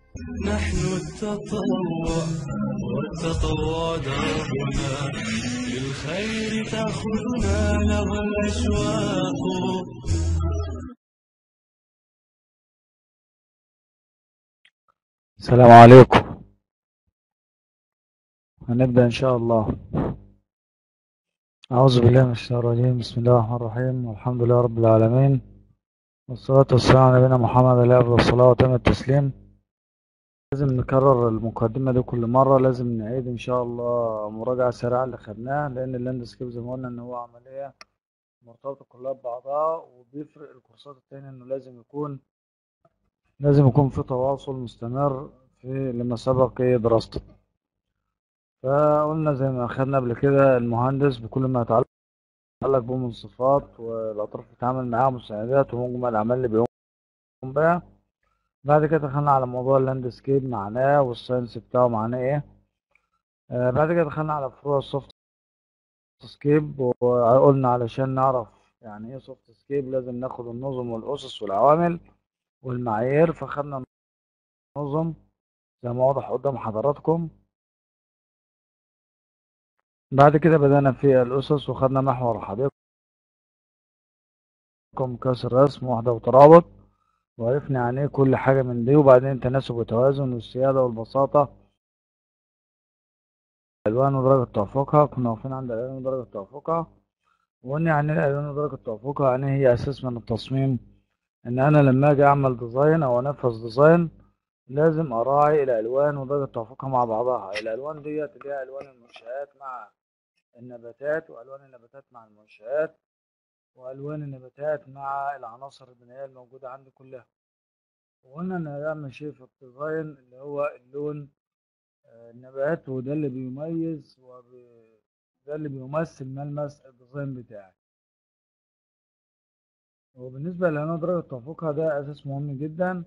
نحن التطوع والتطوع دربنا للخير تأخذنا له الأشواق السلام عليكم هنبدأ إن شاء الله أعوذ بالله من الشيطان الرجيم بسم الله الرحمن الرحيم والحمد لله رب العالمين والصلاة والسلام على نبينا محمد عليه أفضل الصلاة وتم التسليم لازم نكرر المقدمة دي كل مرة لازم نعيد إن شاء الله مراجعة سريعة اللي خدناها لأن اللاندسكيب زي ما قلنا إن هو عملية مرتبطة كلها ببعضها وبيفرق الكورسات التانية إنه لازم يكون لازم يكون في تواصل مستمر في لما سبق إيه دراسته فقلنا زي ما أخدنا قبل كده المهندس بكل ما يتعلق بهم من صفات والأطراف بتتعامل معاها مساعدات ومجمل الأعمال اللي بيقوم بها بعد كده دخلنا على موضوع اللاندسكيب معناه والساينس بتاعه معناه ايه آه بعد كده دخلنا على فروع السوفت سكيب وقلنا علشان نعرف يعني ايه سوفت سكيب لازم ناخد النظم والأسس والعوامل والمعايير فخدنا النظم زي ما واضح قدام حضراتكم بعد كده بدأنا في الأسس وخدنا محور حديقة كسر رسم وحدة وترابط وعرفنا يعني ايه كل حاجة من دي وبعدين تناسب وتوازن والسيادة والبساطة الألوان ودرجة توافقها كنا واقفين عند الألوان ودرجة توافقها وقلنا يعني ايه الألوان ودرجة توافقها يعني هي أساس من التصميم إن أنا لما أجي أعمل ديزاين أو أنفذ ديزاين لازم أراعي الألوان ودرجة توافقها مع بعضها الألوان ديت اللي هي ألوان المنشآت مع النباتات وألوان النباتات مع المنشآت وألوان النباتات مع العناصر البنائية الموجودة عندي كلها وقلنا إن أهم شيء في الديزاين اللي هو اللون آه، النبات وده اللي بيميز وده اللي بيمثل ملمس الديزاين بتاعي وبالنسبة لألوان درجة توافقها ده أساس مهم جدا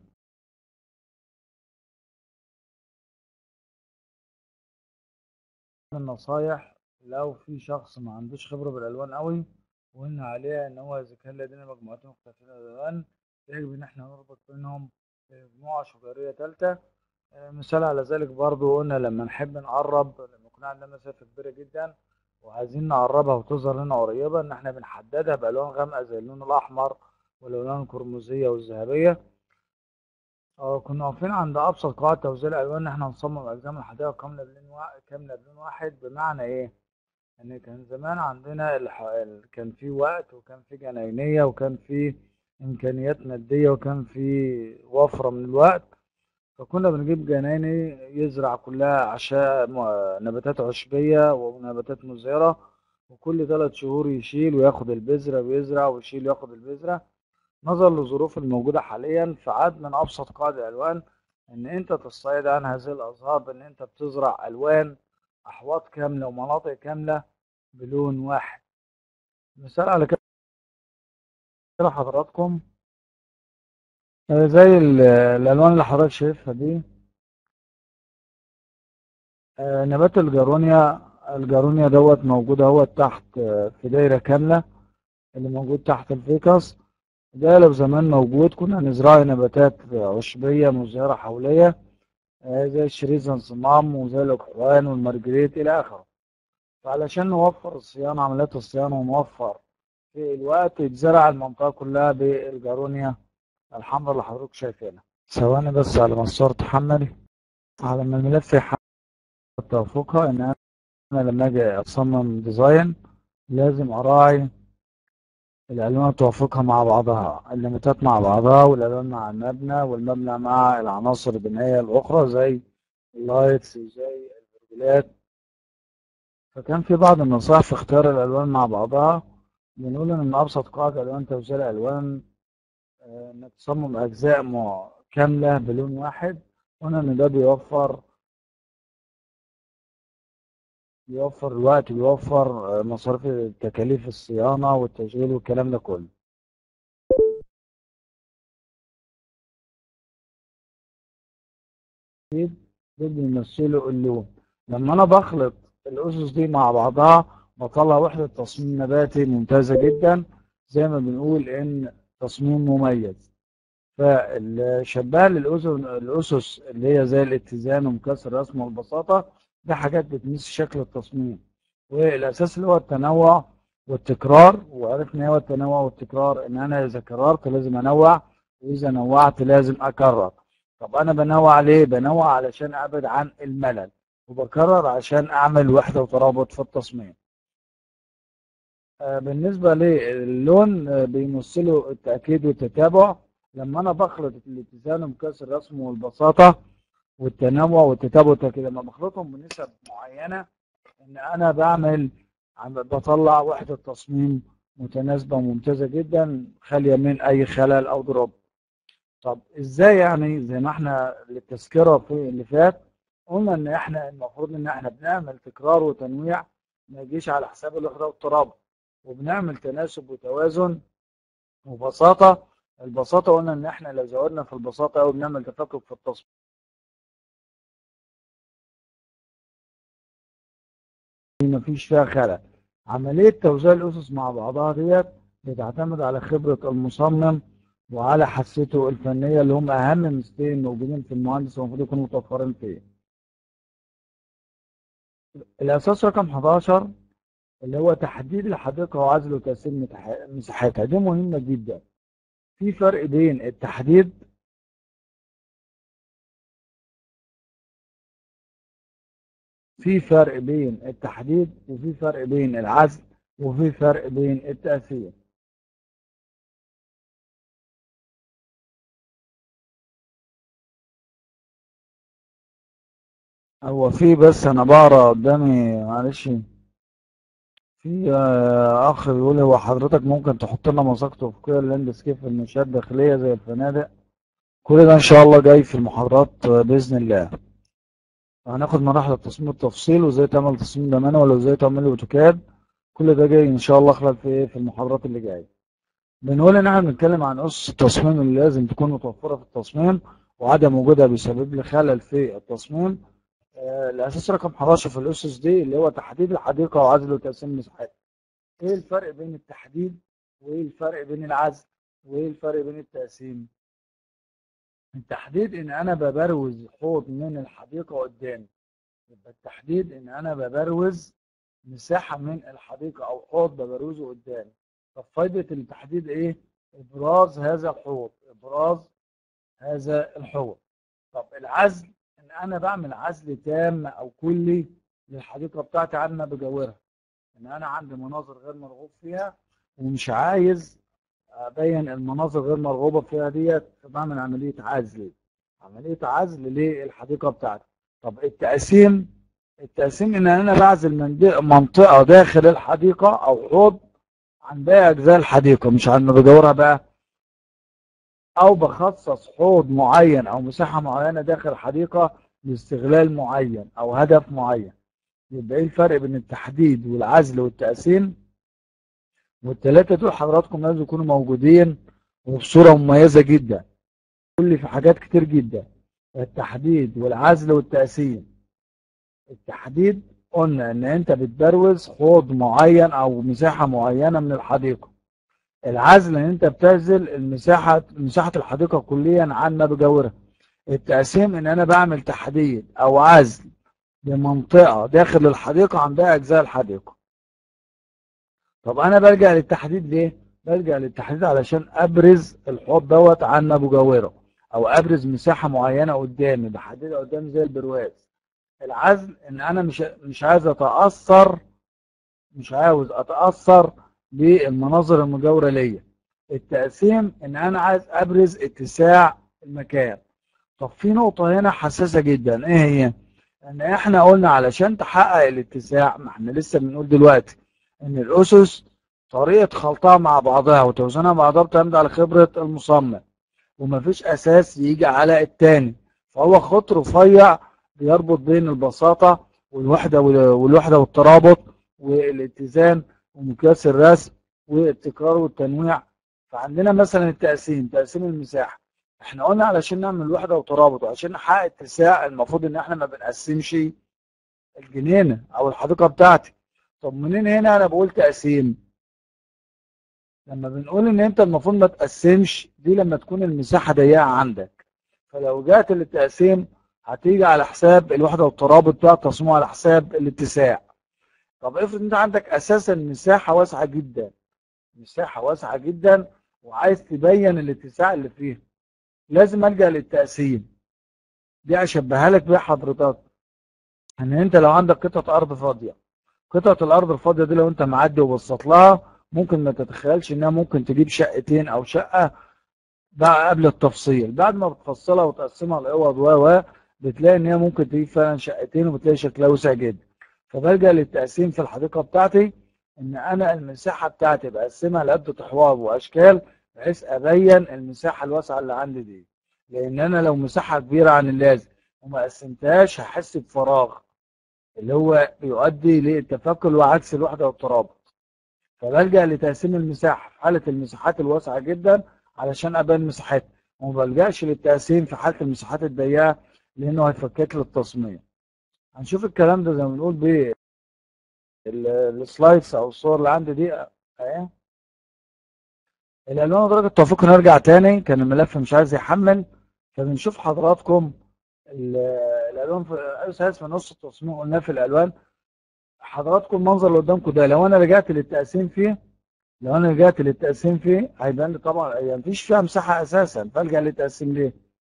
النصايح لو في شخص ما عندوش خبرة بالألوان قوي وقلنا عليها إن هو إذا كان لدينا مجموعتين مختلفين من الألوان يجب إن إحنا نربط بينهم في مجموعة شجرية تالتة آه، مثال على ذلك برضو قلنا لما نحب نقرب لما يكون عندنا مسافة كبيرة جدا وعايزين نقربها وتظهر لنا قريبة إن إحنا بنحددها بألوان غامقة زي اللون الأحمر والألوان القرمزية والذهبية اه كنا واقفين عند أبسط قواعد توزيع الألوان إن إحنا نصمم أجزاء من الحديقة كاملة بلون واحد كاملة بلون واحد بمعنى إيه؟ إن كان زمان عندنا الح... ال- كان في وقت وكان في جناينية وكان في إمكانيات مادية وكان في وفرة من الوقت فكنا بنجيب جنايني يزرع كلها عشاء م- نباتات عشبية ونباتات مزهرة وكل ثلاث شهور يشيل وياخد البذرة ويزرع ويشيل وياخد البذرة نظرا للظروف الموجودة حاليا فعاد من أبسط قواعد الألوان إن أنت تستعيد عن هذه الأزهار بإن أنت بتزرع ألوان أحواض كاملة ومناطق كاملة بلون واحد مثال على كده حضراتكم آه، زي ال- الألوان اللي حضرتك شايفها دي آه، نبات الجارونيا الجارونيا دوت موجود اهوت تحت آه، في دايرة كاملة اللي موجود تحت الفيكس ده لو زمان موجود كنا هنزرع نباتات عشبية مزهرة حولية آه، زي الشريزة الصمام وزي الأكوان والمرجريت إلى آخره فعلشان نوفر الصيانة عمليات الصيانة ونوفر في الوقت يتزرع المنطقة كلها بالجارونيا الحمراء اللي حضرتك شايفينها ثواني بس على ما الصورة تحمل على ما الملف يحمل توافقها إن أنا لما أجي أصمم ديزاين لازم أراعي الألوان توافقها مع بعضها الليمتات مع بعضها والألوان مع المبنى والمبنى مع العناصر البنائية الأخرى زي اللايتس وزي البرجولات فكان في بعض النصائح في اختيار الألوان مع بعضها بنقول إن من أبسط قواعد ألوان توزيع الألوان آه، إنك تصمم أجزاء م- كاملة بلون واحد قلنا إن ده بيوفر بيوفر الوقت بيوفر آه، مصاريف تكاليف الصيانة والتشغيل والكلام ده كله دول بيمثلوا اللون لما أنا بخلط الأسس دي مع بعضها بطلع وحدة تصميم نباتي ممتازة جدا زي ما بنقول إن تصميم مميز فالشبه للأسس الأسس اللي هي زي الاتزان ومكسر الرسم والبساطة ده حاجات بتمس شكل التصميم والأساس اللي هو التنوع والتكرار وعرفنا ايه هو التنوع والتكرار ان انا اذا كررت لازم انوع واذا نوعت لازم اكرر طب انا بنوع ليه بنوع علشان ابعد عن الملل وبكرر عشان اعمل وحدة وترابط في التصميم آه، بالنسبة للون آه، بيمثله التأكيد والتتابع لما أنا بخلط الاتزان ومكسر الرسم والبساطة والتنوع والتتابع والتأكيد لما بخلطهم بنسب معينة إن أنا بعمل عم بطلع وحدة تصميم متناسبة وممتازة جدا خالية من أي خلل أو ضرب طب إزاي يعني زي ما إحنا للتذكرة في اللي فات قلنا إن إحنا المفروض إن إحنا بنعمل تكرار وتنويع ما يجيش على حساب الوحدة والترابط وبنعمل تناسب وتوازن وبساطة البساطة قلنا إن إحنا لو زودنا في البساطة أو بنعمل تفكك في التصميم مفيش فيها خلل عملية توزيع الأسس مع بعضها ديت بتعتمد على خبرة المصمم وعلى حسيته الفنية اللي هم أهم ميزتين موجودين في المهندس المفروض يكونوا متوفرين فيه. الأساس رقم 11 اللي هو تحديد الحديقة وعزل وتقسيم متح- مساحتها دي مهمة جدا. في فرق بين التحديد في فرق بين التحديد وفي فرق بين العزل وفي فرق بين التأثير هو في بس انا بقرا قدامي معلش في آه، اخ بيقول هو حضرتك ممكن تحط لنا مساقط افقيه للاندسكيب في المنشآت الداخليه زي الفنادق كل ده ان شاء الله جاي في المحاضرات آه، باذن الله هناخد مراحل التصميم التفصيل وازاي تعمل تصميم ده مانوال وازاي تعمل اوتوكاد كل ده جاي ان شاء الله خلال في إيه؟ في المحاضرات اللي جايه بنقول ان احنا بنتكلم عن اسس التصميم اللي لازم تكون متوفره في التصميم وعدم وجودها بيسبب لي خلل في التصميم آه، الاساس رقم 11 في الاسس دي اللي هو تحديد الحديقه وعزل وتقسيم مساحتها ايه الفرق بين التحديد وايه الفرق بين العزل وايه الفرق بين التقسيم التحديد ان انا ببروز حوض من الحديقه قدامي يبقى التحديد ان انا ببروز مساحه من الحديقه او حوض ببروزه قدامي طب فايده التحديد ايه ابراز هذا الحوض ابراز هذا الحوض طب العزل ان انا بعمل عزل تام او كلي للحديقه بتاعتي عما بجاورها ان انا عندي مناظر غير مرغوب فيها ومش عايز ابين المناظر غير مرغوبه فيها ديت فبعمل عمليه عزل عمليه عزل للحديقه بتاعتي طب التقسيم التقسيم ان انا بعزل مند- منطقه داخل الحديقه او حوض عن باقي اجزاء الحديقه مش عن ما بجاورها بقى او بخصص حوض معين او مساحه معينه داخل الحديقه لاستغلال معين او هدف معين يبقى ايه الفرق بين التحديد والعزل والتقسيم والثلاثه دول حضراتكم لازم يكونوا موجودين وبصوره مميزه جدا كل في حاجات كتير جدا التحديد والعزل والتقسيم التحديد قلنا ان انت بتبروز حوض معين او مساحه معينه من الحديقه العزل ان انت بتعزل المساحه مساحه الحديقه كليا عن ما بجاورها التقسيم ان انا بعمل تحديد او عزل لمنطقه داخل الحديقه عن باقي اجزاء الحديقه طب انا بلجأ للتحديد ليه بلجأ للتحديد علشان ابرز الحوض دوت عن ما بجاوره او ابرز مساحه معينه قدامي بحددها قدامي زي البرواز العزل ان انا مش مش عايز اتاثر مش عاوز اتاثر بالمناظر المجاوره ليا التقسيم ان انا عايز ابرز اتساع المكان طب في نقطه هنا حساسه جدا ايه هي ان احنا قلنا علشان تحقق الاتساع ما احنا لسه بنقول دلوقتي ان الاسس طريقه خلطها مع بعضها وتوزينها مع بعضها بتعتمد على خبره المصمم ومفيش اساس يجي على التاني فهو خط رفيع بيربط بين البساطه والوحده والوحده والترابط والاتزان ومقياس الرسم والتكرار والتنويع فعندنا مثلا التقسيم تقسيم المساحه احنا قلنا علشان نعمل وحده وترابط وعشان نحقق اتساع المفروض ان احنا ما بنقسمش الجنينه او الحديقه بتاعتي طب منين هنا انا بقول تقسيم لما بنقول ان انت المفروض ما تقسمش دي لما تكون المساحه ضيقه عندك فلو جات للتقسيم هتيجي على حساب الوحده والترابط بتاع التصميم على حساب الاتساع طب افرض انت عندك اساسا مساحه واسعه جدا مساحه واسعه جدا وعايز تبين الاتساع اللي فيها لازم الجا للتقسيم دي اشبهها لك بيها حضرتك ان انت لو عندك قطعه ارض فاضيه قطعه الارض الفاضيه دي لو انت معدي وبصت لها ممكن ما تتخيلش انها ممكن تجيب شقتين او شقه بقى قبل التفصيل بعد ما بتفصلها وتقسمها لاوض و و بتلاقي ان هي ممكن تجيب فعلا شقتين وبتلاقي شكلها وسع جدا فبلجأ للتقسيم في الحديقه بتاعتي ان انا المساحه بتاعتي بقسمها لعده احواض واشكال بحيث ابين المساحه الواسعه اللي عندي دي لان انا لو مساحه كبيره عن اللازم وما قسمتهاش هحس بفراغ اللي هو بيؤدي للتفكل وعكس الوحده والترابط فبلجأ لتقسيم المساحه في حاله المساحات الواسعه جدا علشان ابين مساحتها وما بلجأش للتقسيم في حاله المساحات الضيقه لانه هيفكك لي التصميم هنشوف الكلام ده زي ما بنقول ب السلايدز او الصور اللي عندي دي اهي الالوان ودرجه التوافق نرجع تاني كان الملف مش عايز يحمل فبنشوف حضراتكم الالوان في اساس في نص التصميم قلناه في الالوان حضراتكم المنظر اللي قدامكم ده لو انا رجعت للتقسيم فيه لو انا رجعت للتقسيم فيه هيبان لي طبعا يعني مفيش فيها مساحه اساسا فالجا للتقسيم ليه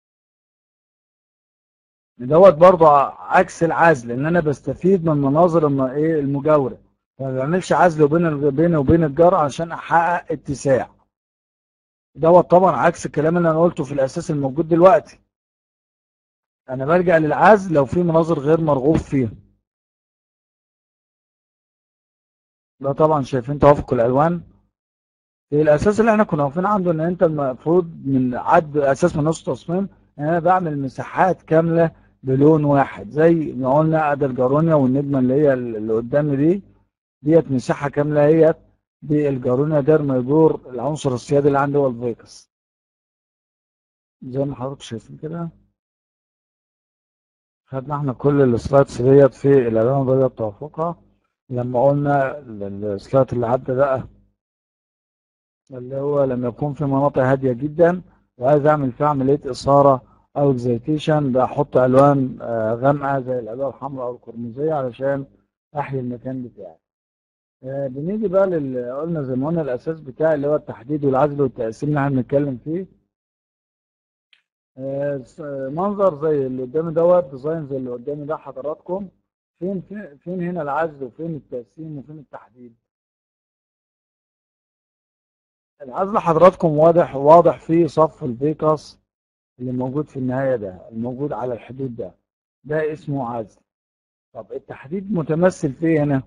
دوت برضه عكس العزل ان انا بستفيد من مناظر ايه المجاوره فما بعملش عزل بين بيني وبين الجار عشان احقق اتساع دوت طبعا عكس الكلام اللي انا قلته في الاساس الموجود دلوقتي انا بلجأ للعزل لو في مناظر غير مرغوب فيها ده طبعا شايفين توافق الالوان في الاساس اللي احنا كنا واقفين عنده ان انت المفروض من عد اساس من نص تصميم ان انا بعمل مساحات كامله بلون واحد زي ما قلنا ادي الجارونيا والنجمه اللي هي اللي قدامي دي ديت مساحه كامله هي بالجارونيا دار ما يدور العنصر السيادي اللي عندي هو الفيكس زي ما حضرتك شايفين كده خدنا احنا كل السلايدز ديت في الالوان بدات توافقها لما قلنا السلايد اللي عدى بقى اللي هو لما يكون في مناطق هاديه جدا وعايز اعمل فيها عمليه اثاره او اكزيتيشن بحط الوان غامقه زي الالوان الحمراء او القرمزيه علشان احيي المكان بتاعي بنيجي بقى لل قلنا زي ما قلنا الاساس بتاعي اللي هو التحديد والعزل والتقسيم اللي احنا بنتكلم فيه منظر زي اللي قدامي دوت ديزاين زي اللي قدامي ده حضراتكم فين فين فين هنا العزل وفين التقسيم وفين التحديد العزل حضراتكم واضح واضح في صف الفيكاس اللي موجود في النهاية ده الموجود على الحدود ده ده اسمه عزل طب التحديد متمثل فيه هنا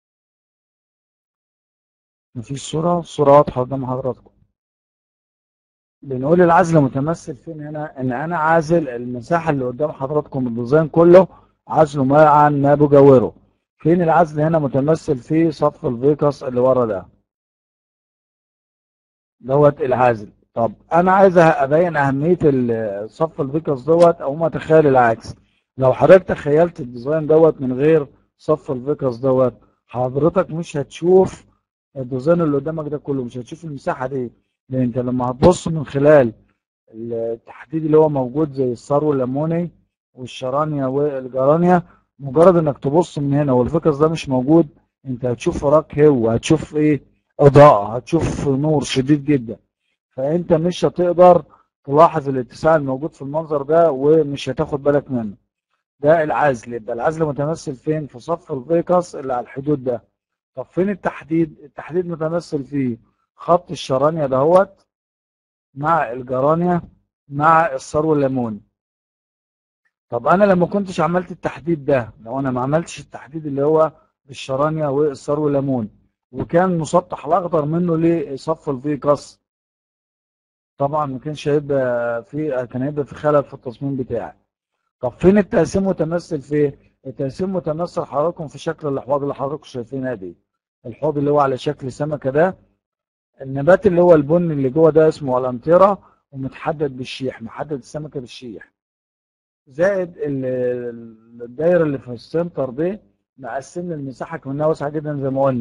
مفيش صورة الصورة واضحة قدام حضراتكم بنقول العزل متمثل فين هنا ان انا عازل المساحة اللي قدام حضراتكم الديزاين كله عزله معا ما بجاوره فين العزل هنا متمثل في صف الفيكاس اللي ورا ده دوت العازل طب انا عايز ابين اهميه صف الفيكاس دوت او ما تخيل العكس لو حضرتك تخيلت الديزاين دوت من غير صف الفيكاس دوت حضرتك مش هتشوف الديزاين اللي قدامك ده كله مش هتشوف المساحه دي لان انت لما هتبص من خلال التحديد اللي هو موجود زي الثرو الليموني والشرانيا والجرانيا مجرد انك تبص من هنا والفيكاس ده مش موجود انت هتشوف وراك هو هتشوف ايه اضاءه هتشوف نور شديد جدا فانت مش هتقدر تلاحظ الاتساع الموجود في المنظر ده ومش هتاخد بالك منه ده العزل يبقى العزل متمثل فين في صف الفيكاس اللي على الحدود ده طب فين التحديد التحديد متمثل في خط الشرانيا دهوت مع الجرانيا مع الثرو الليموني طب انا لما كنتش عملت التحديد ده لو انا ما عملتش التحديد اللي هو الشرانيا والثرو الليموني وكان مسطح الاخضر منه لصف الفيكاس طبعا ما كانش هيبقى في كان هيبقى في خلل في التصميم بتاعي طب فين التقسيم متمثل في التقسيم متمثل حضراتكم في شكل الاحواض اللي حضراتكم شايفينها دي الحوض اللي هو على شكل سمكه ده النبات اللي هو البني اللي جوه ده اسمه الانتيرا ومتحدد بالشيح محدد السمكه بالشيح زائد الدايره اللي في السنتر دي مقسم لي المساحه كمنها واسعه جدا زي ما قلنا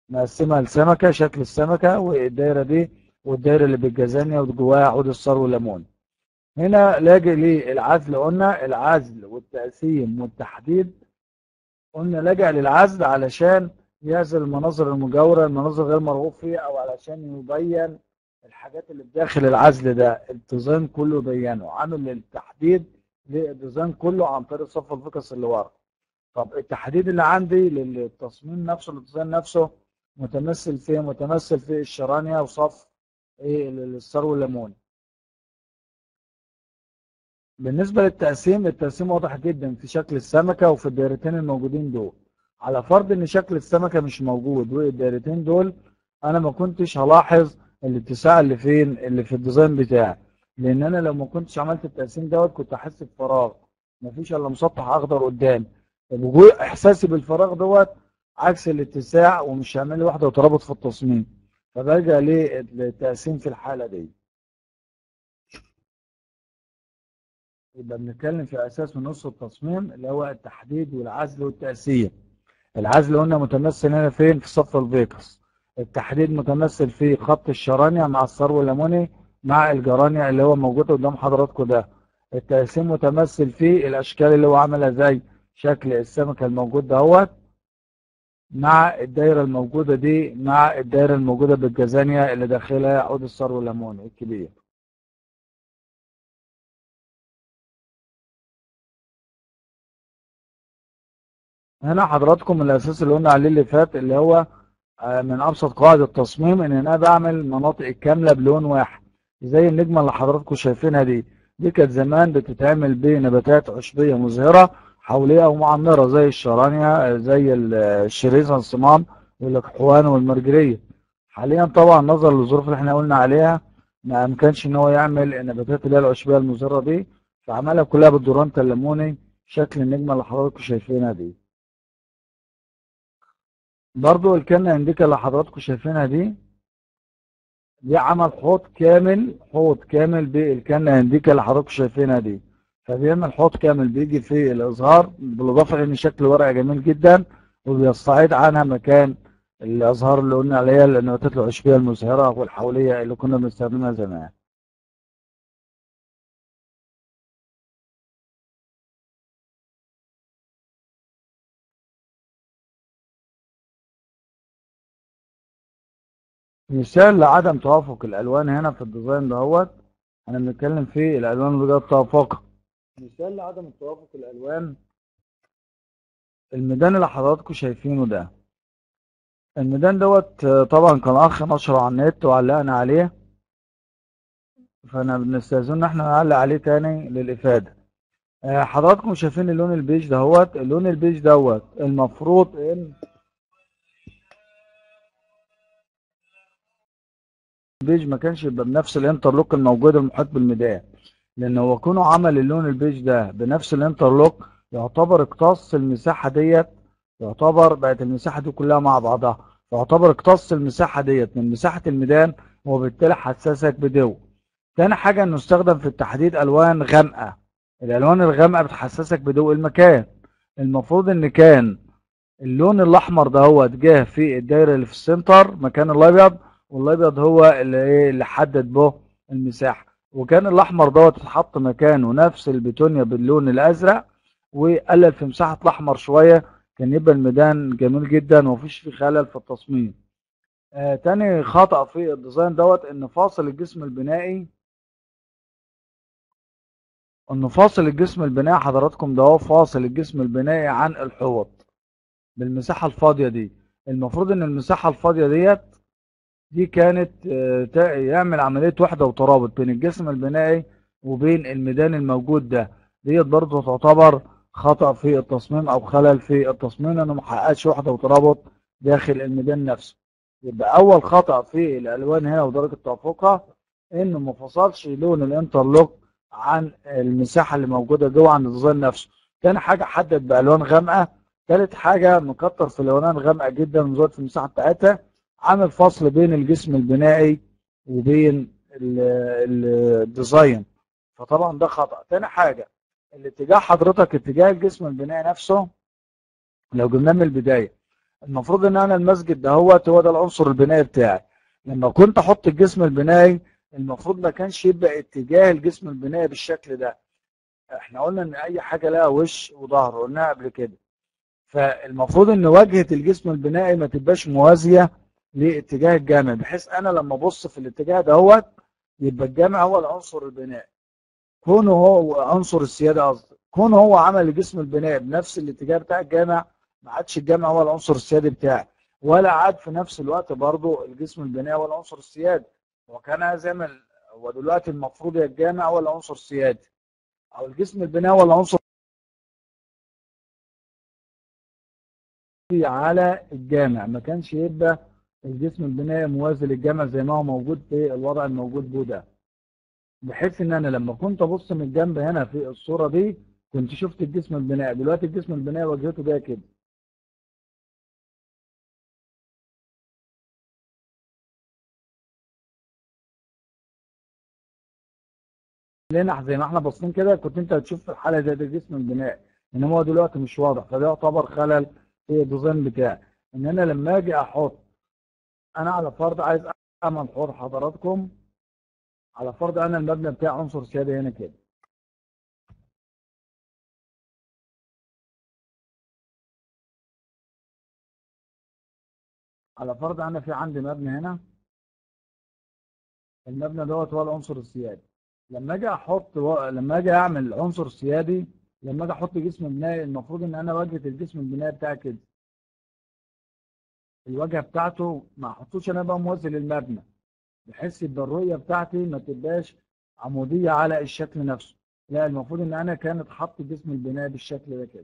مقسمها لسمكة شكل السمكة والدايرة دي والدايرة اللي بالجزانية وجواها عود الصرو والليمون هنا لاجئ للعزل قلنا العزل والتقسيم والتحديد قلنا لاجئ للعزل علشان يعزل المناظر المجاورة المناظر غير مرغوب فيها أو علشان يبين الحاجات اللي بداخل العزل ده الديزاين كله بينه عامل التحديد للديزاين كله عن طريق صف الفكس اللي ورا طب التحديد اللي عندي للتصميم نفسه للديزاين نفسه متمثل في متمثل في الشرانيا وصف ايه الثرو الليموني بالنسبة للتقسيم التقسيم واضح جدا في شكل السمكة وفي الدايرتين الموجودين دول على فرض ان شكل السمكة مش موجود والدايرتين دول انا ما كنتش هلاحظ الاتساع اللي فين اللي في الديزاين بتاعي لان انا لو ما كنتش عملت التقسيم دوت كنت احس بفراغ مفيش الا مسطح اخضر قدامي وجود احساسي بالفراغ دوت عكس الاتساع ومش هيعمل لي وحده وترابط في التصميم فبلجأ للتقسيم في الحالة دي يبقى بنتكلم في اساس من نص التصميم اللي هو التحديد والعزل والتقسيم العزل قلنا متمثل هنا فين في صف الفيكس التحديد متمثل في خط الشرانيا مع الثرو الليموني مع الجرانيا اللي هو موجود قدام حضراتكم ده التقسيم متمثل في الاشكال اللي هو عاملها زي شكل السمكه الموجود دهوت مع الدايره الموجوده دي مع الدايره الموجوده بالجزانيا اللي داخلها عود الثرو الليموني الكبير هنا حضراتكم الاساس اللي قلنا عليه اللي فات اللي هو من ابسط قواعد التصميم ان انا بعمل مناطق كامله بلون واحد زي النجمه اللي حضراتكم شايفينها دي دي كانت زمان بتتعمل بنباتات عشبيه مزهره حوليه ومعمره زي الشرانيا زي الشريزه الصمام والاكحوان والمرجريه حاليا طبعا نظرا للظروف اللي احنا قلنا عليها ما امكنش ان هو يعمل النباتات اللي هي العشبيه المزهره دي فعملها كلها بالدورانتا الليموني شكل النجمه اللي حضراتكم شايفينها دي برضو الكنة انديكا اللي حضراتكم شايفينها دي دي عمل حوض كامل حوض كامل بالكنة انديكا اللي حضراتكم شايفينها دي فبيعمل حوض كامل بيجي في الازهار بالاضافه ان شكل ورقه جميل جدا وبيستعيد عنها مكان الازهار اللي قلنا عليها النباتات العشبيه المزهره والحوليه اللي كنا بنستخدمها زمان مثال لعدم توافق الالوان هنا في الديزاين دهوت احنا بنتكلم في الالوان اللي جايه توافقها مثال لعدم توافق الالوان الميدان اللي حضراتكم شايفينه ده الميدان دوت طبعا كان اخ نشره على النت وعلقنا عليه فانا بنستاذن ان احنا نعلق عليه تاني للافاده حضراتكم شايفين اللون البيج دهوت اللون البيج دوت المفروض ان البيج ما كانش يبقى بنفس الانترلوك الموجود المحيط بالميدان لان هو كونه عمل اللون البيج ده بنفس الانترلوك يعتبر اقتص المساحه ديت يعتبر بقت المساحه دي كلها مع بعضها يعتبر اقتص المساحه ديت من مساحه الميدان وبالتالي حسسك بدو تاني حاجه انه استخدم في التحديد الوان غامقه الالوان الغامقه بتحسسك بضوء المكان المفروض ان كان اللون الاحمر ده هو جه في الدايره اللي في السنتر مكان الابيض والابيض هو اللي ايه اللي حدد به المساحه وكان الاحمر دوت اتحط مكانه نفس البتونيا باللون الازرق وقلل في مساحه الاحمر شويه كان يبقى الميدان جميل جدا ومفيش فيه خلل في التصميم آه تاني خطأ في الديزاين دوت ان فاصل الجسم البنائي ان فاصل الجسم البنائي حضراتكم ده هو فاصل الجسم البنائي عن الحوض بالمساحه الفاضيه دي المفروض ان المساحه الفاضيه ديت دي كانت يعمل عملية وحدة وترابط بين الجسم البنائي وبين الميدان الموجود ده ديت برضه تعتبر خطأ في التصميم أو خلل في التصميم لأنه محققش وحدة وترابط داخل الميدان نفسه يبقى أول خطأ في الألوان هنا ودرجة توافقها إنه ما فصلش لون الانترلوك عن المساحة اللي موجودة جوه عن الديزاين نفسه تاني حاجة حدد بألوان غامقة تالت حاجة مكتر في الألوان غامقة جدا وزود في المساحة بتاعتها عامل فصل بين الجسم البنائي وبين الديزاين فطبعا ده خطأ تاني حاجة الاتجاه حضرتك اتجاه الجسم البنائي نفسه لو جبناه من البداية المفروض ان انا المسجد دهوت هو ده العنصر البنائي بتاعي لما كنت احط الجسم البنائي المفروض ما كانش يبقى اتجاه الجسم البنائي بالشكل ده احنا قلنا ان اي حاجه لها وش وظهر قلناها قبل كده فالمفروض ان واجهه الجسم البنائي ما تبقاش موازيه لاتجاه الجامع بحيث انا لما ابص في الاتجاه دهوت يبقى الجامع هو العنصر البنائي كونه هو عنصر السياده قصدي كونه هو عمل الجسم البنائي بنفس الاتجاه بتاع الجامع ما عادش الجامع هو العنصر السيادي بتاعي ولا عاد في نفس الوقت برضه الجسم البنائي هو العنصر السيادي وكان زي ما هو دلوقتي المفروض يا الجامع هو العنصر السيادي او الجسم البنائي هو العنصر على الجامع ما كانش يبقى الجسم البنائي موازي للجامع زي ما هو موجود في الوضع الموجود به ده بحيث ان انا لما كنت ابص من الجنب هنا في الصوره دي كنت شفت الجسم البنائي دلوقتي الجسم البنائي واجهته جايه كده لنا زي ما احنا باصين كده كنت انت هتشوف في الحاله زي ده الجسم البنائي انما هو دلوقتي مش واضح فده يعتبر خلل في الديزاين بتاعي ان انا لما اجي احط انا على فرض عايز اعمل حوار حضراتكم على فرض انا المبنى بتاعي عنصر سيادي هنا كده على فرض انا في عندي مبنى هنا المبنى دوت هو العنصر السيادي لما اجي احط و... لما اجي اعمل عنصر سيادي لما اجي احط جسم بنائي المفروض ان انا واجهه الجسم البنائي بتاعي كده الواجهه بتاعته ما احطوش انا بقى موازي للمبنى بحيث يبقى الرؤيه بتاعتي ما تبقاش عموديه على الشكل نفسه لا المفروض ان انا كانت حط جسم البناء بالشكل ده كده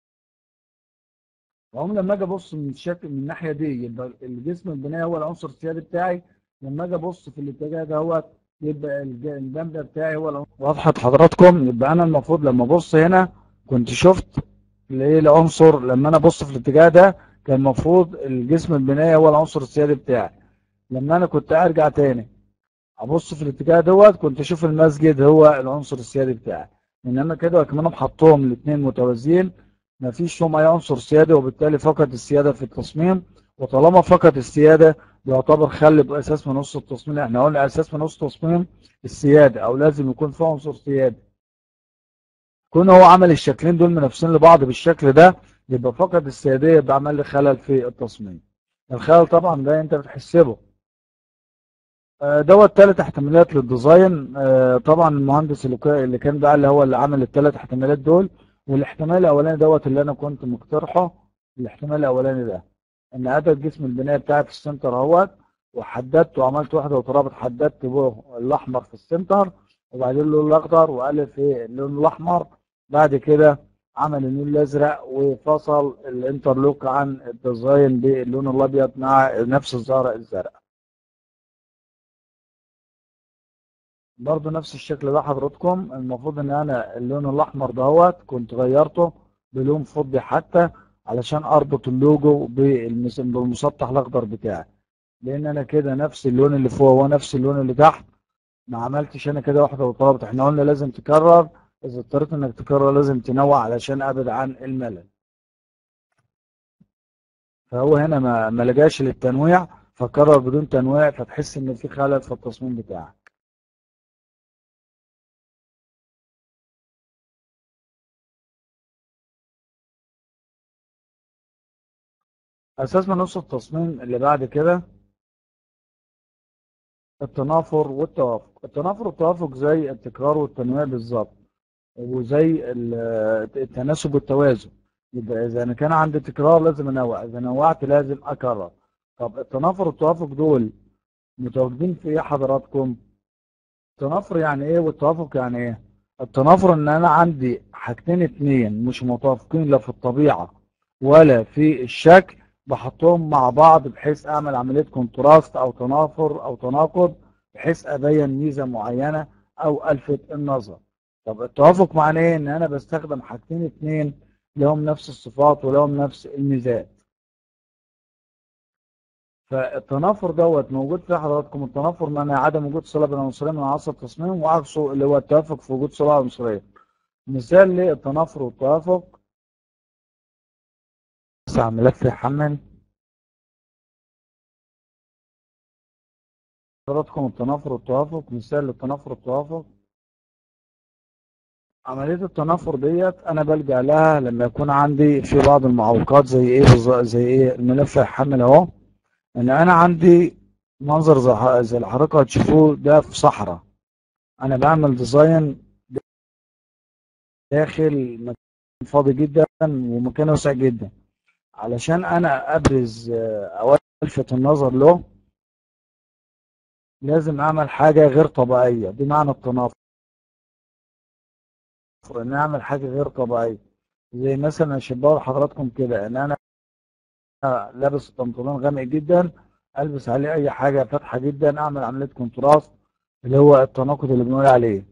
وهم لما اجي ابص من الشكل من الناحيه دي يبقى الجسم البنائي هو العنصر السيادي بتاعي لما اجي ابص في الاتجاه دوت يبقى الجنب بتاعي هو العنصر وضحت حضراتكم يبقى انا المفروض لما ابص هنا كنت شفت الايه العنصر لما انا ابص في الاتجاه ده كان المفروض الجسم البنائي هو العنصر السيادي بتاعي لما انا كنت ارجع تاني ابص في الاتجاه دوت كنت اشوف المسجد هو العنصر السيادي بتاعي انما كده كمان حطهم الاثنين متوازيين مفيش فيهم اي عنصر سيادي وبالتالي فقد السياده في التصميم وطالما فقد السياده بيعتبر خل باساس من نص التصميم احنا قلنا اساس من نص التصميم السياده او لازم يكون فيه عنصر سيادي كون هو عمل الشكلين دول منافسين لبعض بالشكل ده يبقى فقد السياديه يبقى عمل لي خلل في التصميم الخلل طبعا ده انت بتحسبه دوت ثلاث احتمالات للديزاين طبعا المهندس اللي كان بقى اللي هو اللي عمل الثلاث احتمالات دول والاحتمال الاولاني دوت اللي انا كنت مقترحه الاحتمال الاولاني ده ان عدد جسم البناء بتاعي في السنتر اهوت وحددت وعملت واحده وترابط حددت به الاحمر في السنتر وبعدين اللون الاخضر والف ايه اللون الاحمر بعد كده عمل اللون الازرق وفصل الانترلوك عن الديزاين باللون الابيض مع نفس الزهره الزرقاء برضو نفس الشكل ده حضراتكم المفروض ان انا اللون الاحمر دهوت كنت غيرته بلون فضي حتى علشان اربط اللوجو بالمسطح الاخضر بتاعي لان انا كده نفس اللون اللي فوق هو نفس اللون اللي تحت ما عملتش انا كده واحده وطلبت احنا قلنا لازم تكرر اذا اضطريت انك تكرر لازم تنوع علشان ابعد عن الملل فهو هنا ما ما لجاش للتنويع فكرر بدون تنويع فتحس ان في خلل في التصميم بتاعك اساس من نص التصميم اللي بعد كده التنافر والتوافق التنافر والتوافق زي التكرار والتنويع بالظبط وزي التناسب والتوازن يبقى اذا انا كان عندي تكرار لازم انوع اذا نوعت لازم اكرر طب التنافر والتوافق دول متواجدين في ايه حضراتكم التنافر يعني ايه والتوافق يعني ايه التنافر ان انا عندي حاجتين اتنين مش متوافقين لا في الطبيعه ولا في الشكل بحطهم مع بعض بحيث اعمل عمليه كونتراست او تنافر او تناقض بحيث ابين ميزه معينه او الفت النظر طب التوافق معناه ايه ان انا بستخدم حاجتين اتنين لهم نفس الصفات ولهم نفس الميزات فالتنافر دوت موجود في حضراتكم التنافر معناه عدم وجود صله بين العنصرين من عناصر التصميم وعكسه اللي هو التوافق في وجود صله عنصريه مثال للتنافر والتوافق بس ملف يحمل حضراتكم التنافر والتوافق مثال للتنافر والتوافق عملية التنافر ديت أنا بلجأ لها لما يكون عندي في بعض المعوقات زي إيه بالظ- زي إيه الملف هيحمل أهو إن أنا عندي منظر زي ح- زي اللي حضراتكم هتشوفوه ده في صحراء أنا بعمل ديزاين داخل مكان فاضي جدا ومكان واسع جدا علشان أنا أبرز آه، أو ألفت النظر له لازم أعمل حاجة غير طبيعية دي معنى التنافر إن أعمل حاجة غير طبيعية زي مثلا شباب حضراتكم كده إن أنا لابس بنطلون غامق جدا ألبس عليه أي حاجة فاتحة جدا أعمل عملية كونتراست اللي هو التناقض اللي بنقول عليه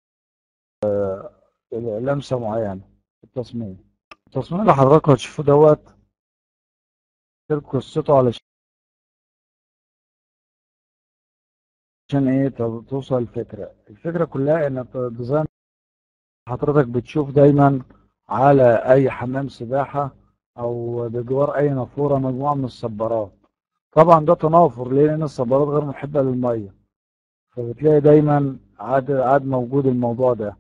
لمسة معينة في التصميم التصميم اللي حضراتكم هتشوفوه دوت تركوا قصته علشان ايه تو- توصل الفكرة الفكرة كلها ان الديزاين حضرتك بتشوف دايما على اي حمام سباحة او بجوار اي نافورة مجموعة من الصبارات طبعا ده تنافر ليه لان الصبارات غير محبة للمية فبتلاقي دايما عاد عاد موجود الموضوع ده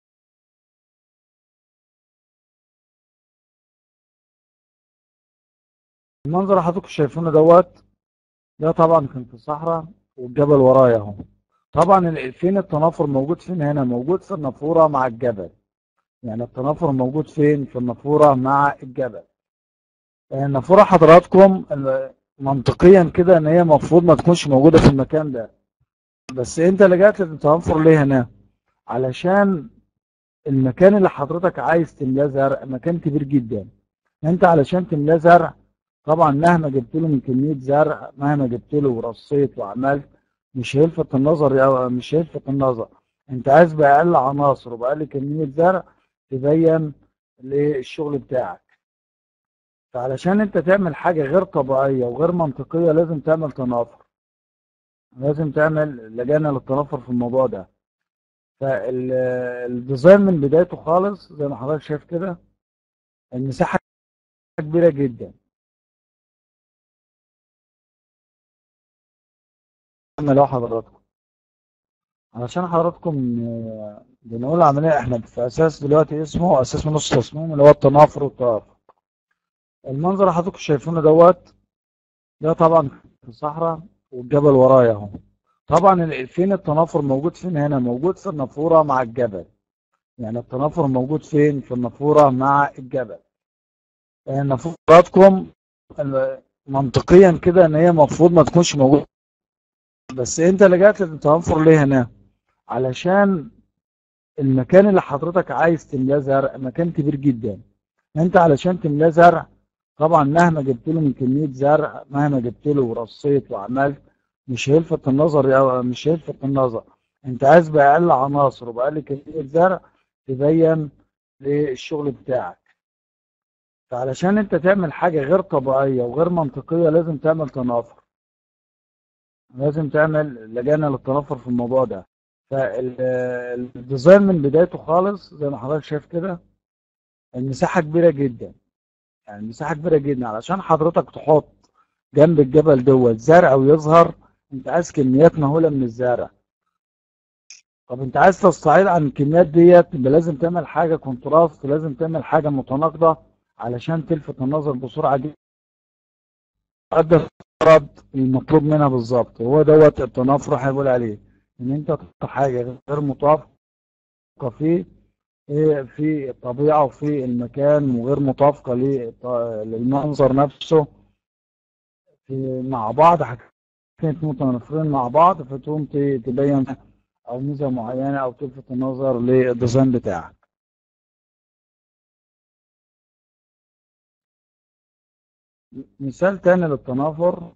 المنظر اللي حضراتكم شايفينه دوت ده طبعا كان في الصحراء والجبل ورايا اهو طبعا ال- فين التنافر موجود فين هنا موجود في النافورة مع الجبل يعني التنافر موجود فين في النافورة مع الجبل النافورة حضراتكم ال- منطقيا كده ان هي المفروض ما تكونش موجودة في المكان ده بس انت لجأت للتنافر ليه هنا علشان المكان اللي حضرتك عايز تملاه زرع مكان كبير جدا انت علشان تملاه زرع طبعا مهما جبت له من كمية زرع مهما جبت له ورصيت وعملت مش هيلفت النظر أو مش هيلفت النظر انت عايز بأقل عناصر وبأقل كمية زرع تبين الشغل بتاعك فعلشان انت تعمل حاجة غير طبيعية وغير منطقية لازم تعمل تنافر لازم تعمل لجنة للتنافر في الموضوع ده فالديزاين من بدايته خالص زي ما حضرتك شايف كده المساحة كبيرة جدا اعمل اهو حضراتكم علشان حضراتكم آه، بنقول عملية احنا في اساس دلوقتي اسمه اساس من نص تصميم اللي هو التنافر والتوافق المنظر اللي حضراتكم شايفينه دوت ده طبعا في الصحراء والجبل ورايا اهو طبعا ال- فين التنافر موجود فين هنا موجود في النافورة مع الجبل يعني التنافر موجود فين في النافورة مع الجبل نافوراتكم ال- منطقيا كده ان هي المفروض ما تكونش موجودة بس انت لجأت للتنافر ليه هنا علشان المكان اللي حضرتك عايز تملاه زرع مكان كبير جدا انت علشان تملاه زرع طبعا مهما جبت له من كمية زرع مهما جبت له ورصيت وعملت مش هيلفت النظر او مش هيلفت النظر انت عايز بأقل عناصر وبأقل كمية زرع تبين الشغل بتاعك فعلشان انت تعمل حاجة غير طبيعية وغير منطقية لازم تعمل تنافر لازم تعمل لجنة للتنافر في الموضوع ده فالديزاين من بدايته خالص زي ما حضرتك شايف كده المساحة كبيرة جدا يعني المساحة كبيرة جدا علشان حضرتك تحط جنب الجبل دوت زرع ويظهر انت عايز كميات مهولة من الزرع طب انت عايز تستعيد عن الكميات ديت يبقى لازم تعمل حاجة كونتراست لازم تعمل حاجة متناقضة علشان تلفت النظر بسرعة جدا قد الغرض المطلوب منها بالظبط هو دوت التنافر هيقول عليه ان انت تحط حاجة غير متوافقة فيه إيه في الطبيعة وفي المكان وغير مطابقة للط- للمنظر نفسه في مع بعض حاجتين متنافرين مع بعض فتقوم ت- تبين أو ميزة معينة أو تلفت النظر للديزاين بتاعك مثال تاني للتنافر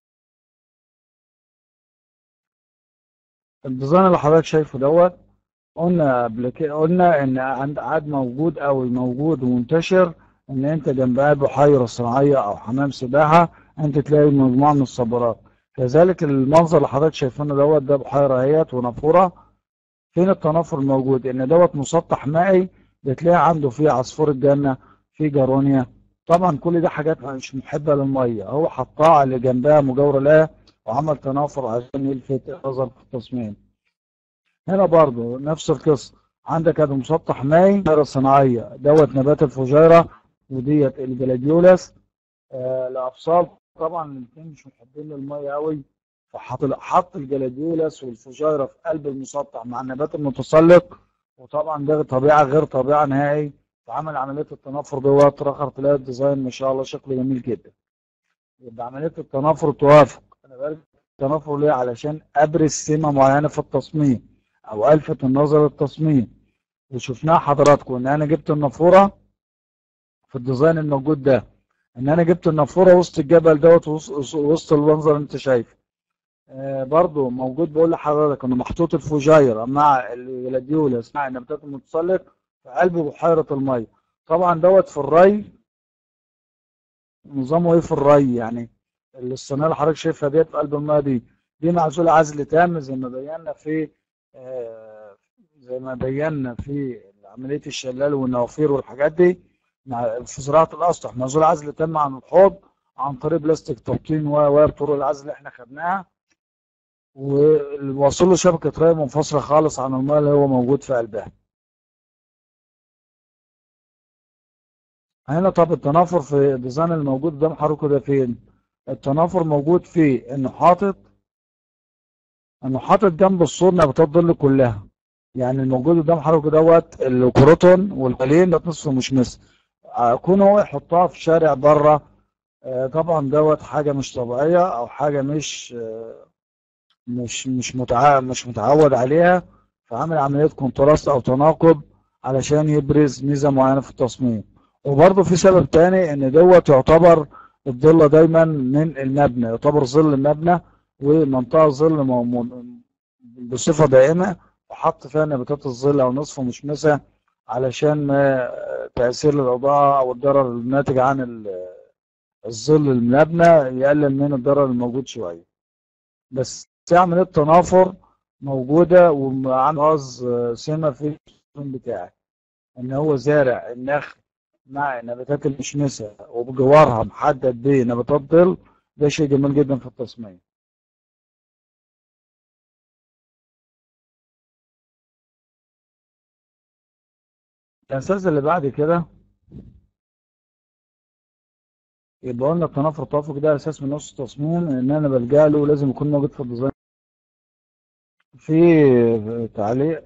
الديزاين اللي حضرتك شايفه دوت قلنا قبل كده قلنا ان عند عاد موجود او موجود ومنتشر ان انت جنبها بحيره صناعيه او حمام سباحه انت تلاقي مجموعه من الصبارات كذلك المنظر اللي حضرتك شايفينه دوت ده بحيره اهيت ونافوره فين التنافر الموجود ان دوت مسطح مائي بتلاقي عنده فيه عصفور الجنه فيه جارونيا طبعا كل ده حاجات مش محبه للميه هو حطها اللي جنبها مجاوره لها وعمل تنافر عشان يلفت النظر في التصميم هنا برضو نفس القصة عندك ادي مسطح مائي فجيرة صناعية دوت نبات الفجيرة وديت الجلاديولاس آه الأبصار طبعا الاثنين مش محبين للمية قوي فحط حط الجلاديولاس والفجيرة في قلب المسطح مع النبات المتسلق وطبعا ده طبيعة غير طبيعة نهائي فعمل عملية التنافر دوت رخر تلاقي الديزاين ما شاء الله شكله جميل جدا يبقى عملية التنافر توافق انا بقول التنافر ليه علشان ابرز سمة معينة في التصميم او الفت النظر للتصميم وشفناها حضراتكم ان انا جبت النافورة في الديزاين الموجود ده ان انا جبت النافورة وسط الجبل دوت وسط وسط المنظر اللي انت شايفه آه برضو موجود بقول لحضرتك انه محطوط الفجيرة مع الجلاديولاس مع النباتات المتسلق في قلب بحيرة المية طبعا دوت في الري نظامه ايه في الري يعني الصينيه اللي حضرتك شايفها ديت في قلب الميه دي دي معزوله عزل تام زي ما بينا في آه زي ما بينا في عمليه الشلال والنوافير والحاجات دي مع في زراعه الاسطح معزول عزل تام عن الحوض عن طريق بلاستيك تبطين و بطرق العزل اللي احنا خدناها وواصل له شبكه ري منفصله خالص عن الميه اللي هو موجود في قلبها هنا طب التنافر في الديزاين الموجود قدام حضرتك ده فين؟ التنافر موجود في انه حاطط انه حاطط جنب السور نباتات ظل كلها يعني الموجود قدام حضرتك دوت الكروتون والقليل ده نصف مشمس كون هو يحطها في شارع بره طبعا دوت حاجه مش طبيعيه او حاجه مش مش مش متع... مش متعود عليها فعمل عمليه كونتراست او تناقض علشان يبرز ميزه معينه في التصميم وبرضه في سبب تاني ان دوت يعتبر الضلة دايما من المبنى يعتبر ظل المبنى ومنطقة ظل بصفة دائمة وحط فيها نباتات الظل او نصف مشمسة علشان ما تأثير الإضاءة او الضرر الناتج عن الظل المبنى يقلل من الضرر الموجود شوية بس عملية تنافر موجودة وعن غاز سمة في التصميم بتاعي ان هو زارع النخل مع نباتات المشمسة وبجوارها محدد بنباتات ظل ده شيء جميل جدا في التصميم الأساس اللي بعد كده يبقى قلنا التنافر التوافق ده أساس من نص التصميم إن أنا بلجأ له لازم يكون موجود في الديزاين في تعليق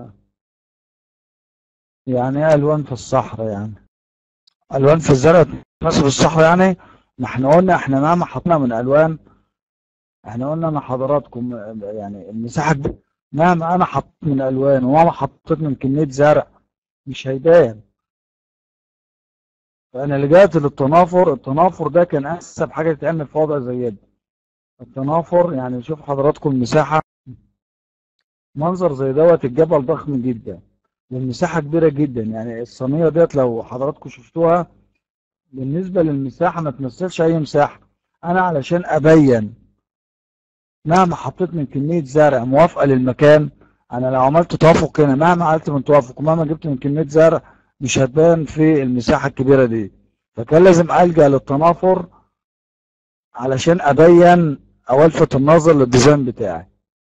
يعني ايه ألوان في الصحراء يعني الوان في الزرع تناسب الصحراء يعني ما احنا قلنا احنا مهما حطينا من الوان احنا قلنا انا حضراتكم يعني المساحه مهما انا حطيت من الوان ومهما حطيت من كميه زرع مش هيبان فانا لجأت للتنافر التنافر ده كان انسب حاجه تتعمل في وضع زي ده التنافر يعني شوف حضراتكم المساحه منظر زي دوت الجبل ضخم جدا والمساحة كبيرة جدا يعني الصينية ديت لو حضراتكم شفتوها بالنسبة للمساحة ما تمثلش أي مساحة أنا علشان أبين مهما حطيت من كمية زرع موافقة للمكان أنا لو عملت توافق هنا مهما عملت من توافق ومهما جبت من كمية زرع مش هتبان في المساحة الكبيرة دي فكان لازم ألجأ للتنافر علشان أبين أو ألفت النظر للديزاين بتاعي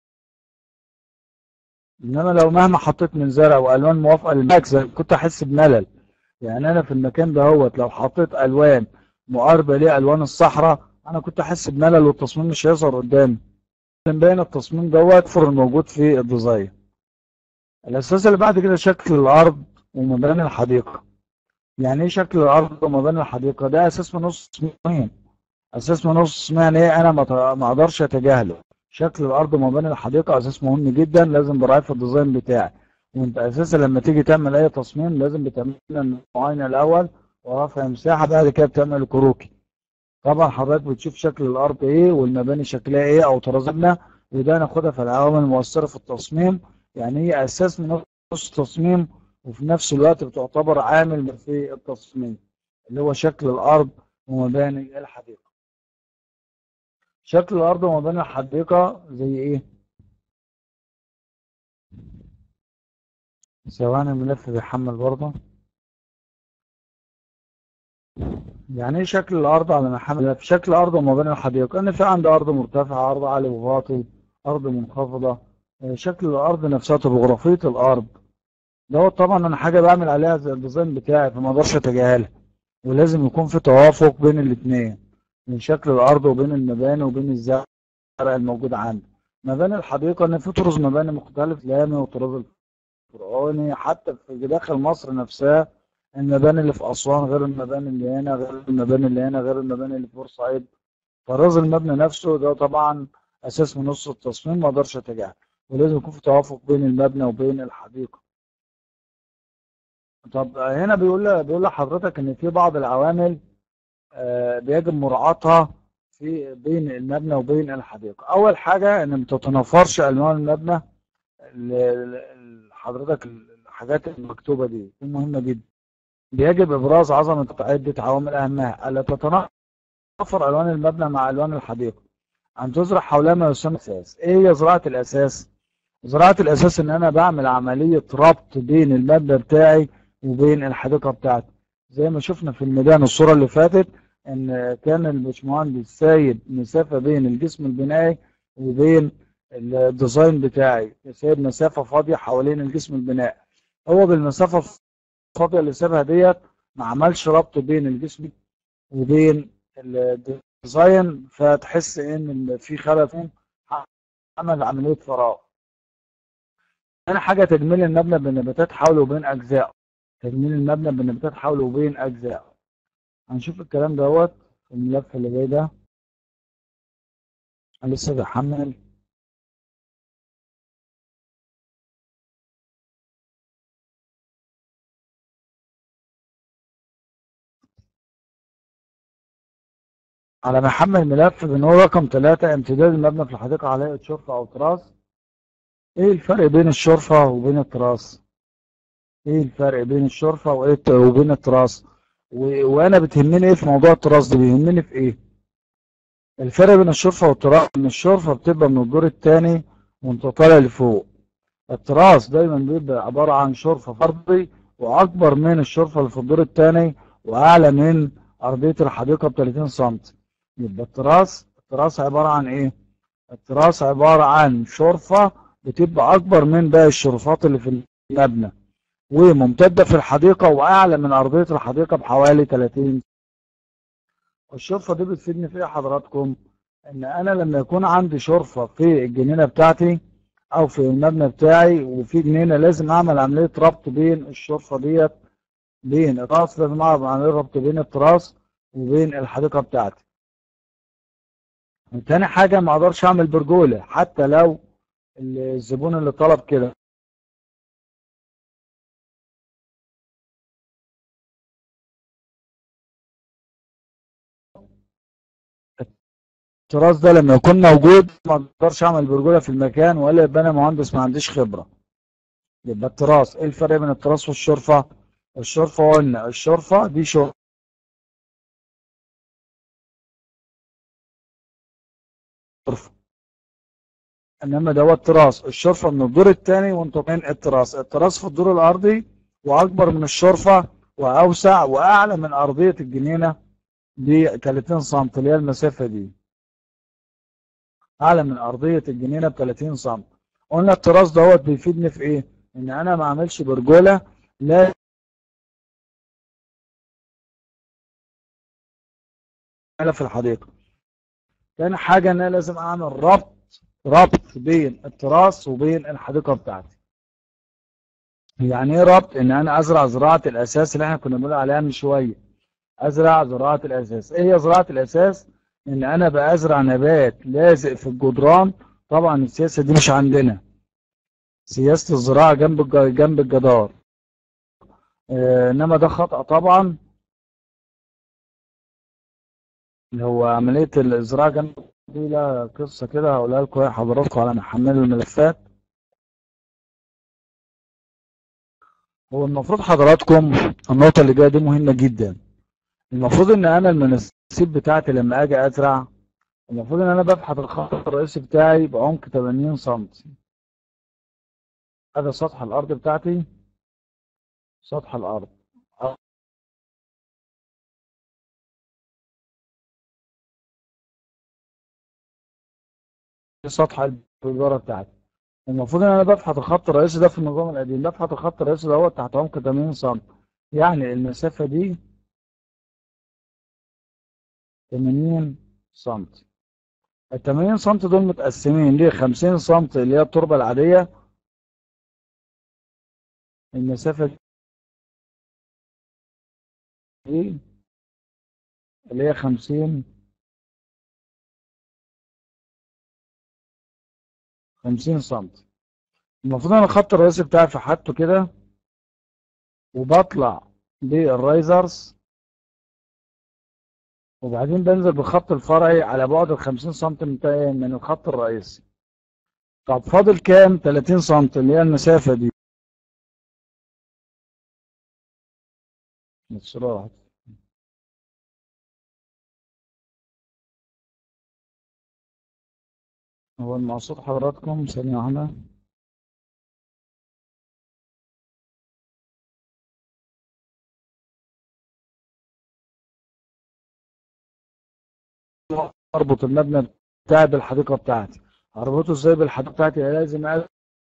انما لو مهما حطيت من زرع والوان موافقه للمكس كنت احس بملل يعني انا في المكان ده هوت لو حطيت الوان مقاربه لالوان الصحراء انا كنت احس بملل والتصميم مش هيظهر قدامي بين التصميم دوت فر الموجود في الديزاين الاساس اللي بعد كده شكل الارض ومباني الحديقه يعني ايه شكل الارض ومباني الحديقه ده اساس من نص تصميم اساس من نص تصميم يعني ايه انا ما اقدرش اتجاهله شكل الارض ومباني الحديقه اساس مهم جدا لازم براعي في الديزاين بتاعي وانت اساسا لما تيجي تعمل اي تصميم لازم بتعمل المعاينه الاول ورفع مساحه بعد كده بتعمل الكروكي طبعا حضرتك بتشوف شكل الارض ايه والمباني شكلها ايه او طرازنا وده ناخدها في العوامل المؤثره في التصميم يعني هي اساس من نص التصميم وفي نفس الوقت بتعتبر عامل في التصميم اللي هو شكل الارض ومباني الحديقه شكل الأرض ومباني الحديقة زي إيه؟ ثواني الملف بيحمل برضه يعني ايه شكل الارض على محمل في شكل الارض وما بين الحديقه ان في عندي ارض مرتفعه ارض عالي وواطي ارض منخفضه آه، شكل الارض نفسها طبوغرافيه الارض دوت طبعا انا حاجه بعمل عليها زي الديزاين بتاعي فما اقدرش اتجاهلها ولازم يكون في توافق بين الاثنين من شكل الارض وبين المباني وبين الزرع الموجود عندي مباني الحديقه ان في طرز مباني مختلف لامي وطراز الفرعوني حتى في داخل مصر نفسها المباني اللي في اسوان غير المباني اللي هنا غير المباني اللي هنا غير المباني اللي في بورسعيد طراز المبنى نفسه ده طبعا اساس من نص التصميم ما اقدرش اتجاهله ولازم يكون في توافق بين المبنى وبين الحديقه طب هنا بيقول بيقول لحضرتك ان في بعض العوامل آه، بيجب مراعاتها في بين المبنى وبين الحديقه اول حاجه ان ما تتنافرش الوان المبنى ل- ل- حضرتك الحاجات المكتوبه دي دي مهمه جدا بيجب ابراز عظمه عده عوامل اهمها الا تتنافر الوان المبنى مع الوان الحديقه ان تزرع حولها ما يسمى اساس ايه هي زراعه الاساس زراعه الاساس ان انا بعمل عمليه ربط بين المبنى بتاعي وبين الحديقه بتاعتي زي ما شفنا في الميدان الصوره اللي فاتت ان كان الباشمهندس سايب مسافه بين الجسم البنائي وبين الديزاين بتاعي سايب مسافه فاضيه حوالين الجسم البنائي هو بالمسافه الفاضيه اللي سابها ديت ما عملش ربط بين الجسم وبين الديزاين فتحس ان في خلل فيهم عمل عمليه فراغ تاني حاجه تجميل المبنى بالنباتات حوله وبين اجزائه تجميل المبنى بالنباتات حوله وبين اجزائه هنشوف الكلام دوت في الملف اللي جاي ده أنا لسه بحمل على ما احمل ملف بنقول رقم ثلاثة امتداد المبنى في الحديقة على هيئة شرفة أو تراس إيه الفرق بين الشرفة وبين التراس؟ إيه الفرق بين الشرفة وإيه- وبين التراس؟ و... وأنا بتهمني إيه في موضوع التراس ده؟ بيهمني في إيه؟ الفرق بين الشرفة والتراس إن الشرفة بتبقى من الدور الثاني وأنت طالع لفوق التراس دايما بيبقى عبارة عن شرفة أرضي وأكبر من الشرفة اللي في الدور الثاني وأعلى من أرضية الحديقة ب 30 سم يبقى التراس التراس عبارة عن إيه؟ التراس عبارة عن شرفة بتبقى أكبر من باقي الشرفات اللي في المبنى وممتدة في الحديقة وأعلى من أرضية الحديقة بحوالي 30 الشرفة دي بتفيدني في إيه حضراتكم؟ إن أنا لما يكون عندي شرفة في الجنينة بتاعتي أو في المبنى بتاعي وفي جنينة لازم أعمل عملية ربط بين الشرفة ديت بين الراس لازم أعمل عملية ربط بين التراس وبين الحديقة بتاعتي. تاني حاجة ما أقدرش أعمل برجولة حتى لو الزبون اللي طلب كده التراس ده لما يكون موجود ما اقدرش اعمل برجوله في المكان ولا يبقى انا مهندس ما عنديش خبره يبقى التراس ايه الفرق بين التراس والشرفه الشرفه قلنا الشرفه دي شرفه انما دوت تراس الشرفه من الدور الثاني وانت بين التراس التراس في الدور الارضي واكبر من الشرفه واوسع واعلى من ارضيه الجنينه ب 30 سم اللي هي المسافه دي اعلى من ارضيه الجنينه ب 30 سم قلنا التراس دوت بيفيدني في ايه ان انا ما اعملش برجوله لا في الحديقه تاني حاجه ان انا لازم اعمل ربط ربط بين التراس وبين الحديقه بتاعتي يعني ايه ربط ان انا ازرع زراعه الاساس اللي احنا كنا بنقول عليها من شويه ازرع زراعه الاساس ايه هي زراعه الاساس ان انا بأزرع نبات لازق في الجدران طبعا السياسه دي مش عندنا سياسه الزراعه جنب الج- جنب الجدار آه، انما ده خطأ طبعا اللي هو عمليه الزراعه جنب دي لها قصه كده هقولها لكم يا حضراتكم على ما احمل الملفات هو المفروض حضراتكم النقطه اللي جايه دي مهمه جدا المفروض ان انا المناسيب بتاعتي لما اجي ازرع المفروض ان انا ببحث الخط الرئيسي بتاعي بعمق 80 سم هذا سطح الارض بتاعتي سطح الارض سطح الجدارة بتاعتي المفروض ان انا بفحط الخط الرئيسي ده في النظام القديم بفحط الخط الرئيسي ده تحت عمق 80 سم يعني المسافة دي 80 سم ال 80 سم دول متقسمين ل 50 سم اللي هي التربة العادية المسافة دي اللي هي 50 50 سم المفروض انا الخط الرئيسي بتاعي فحطه كده وبطلع بالرايزرز وبعدين بنزل بالخط الفرعي على بعد ال 50 سم من الخط الرئيسي طب فاضل كام 30 سم اللي هي المسافة دي بسرعة هو المقصود حضراتكم ثانية واحدة اربط المبنى بتاعي بالحديقة بتاعتي اربطه ازاي بالحديقة بتاعتي لازم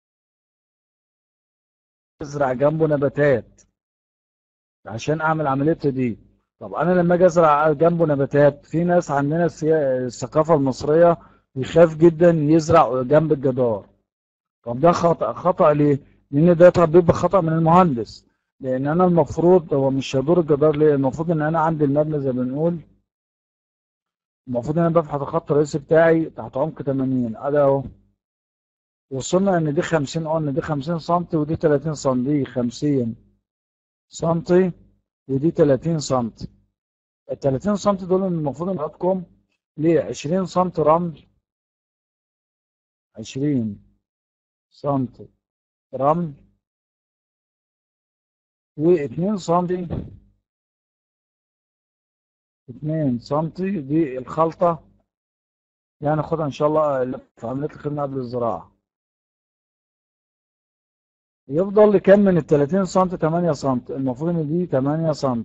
ازرع جنبه نباتات عشان اعمل عملية دي طب انا لما اجي ازرع جنبه نباتات في ناس عندنا الثقافة المصرية يخاف جدا يزرع جنب الجدار طب ده خطأ خطأ ليه؟ لان ده بيبقى خطأ من المهندس لان انا المفروض هو مش هيدور الجدار ليه؟ المفروض ان انا عندي المبنى زي ما بنقول المفروض ان انا بفحط الخط الرئيسي بتاعي تحت عمق 80 ادي اهو وصلنا ان دي 50 قلنا دي 50 سم ودي 30 سم دي 50 سم ودي 30 سم ال 30 سم دول المفروض ان حضراتكم ليه 20 سم رمل 20 سم رمل و2 سم 2 سم دي الخلطة يعني ناخدها ان شاء الله في عملية الخدمة قبل الزراعة يفضل كام من ال 30 سم 8 سم المفروض ان دي 8 سم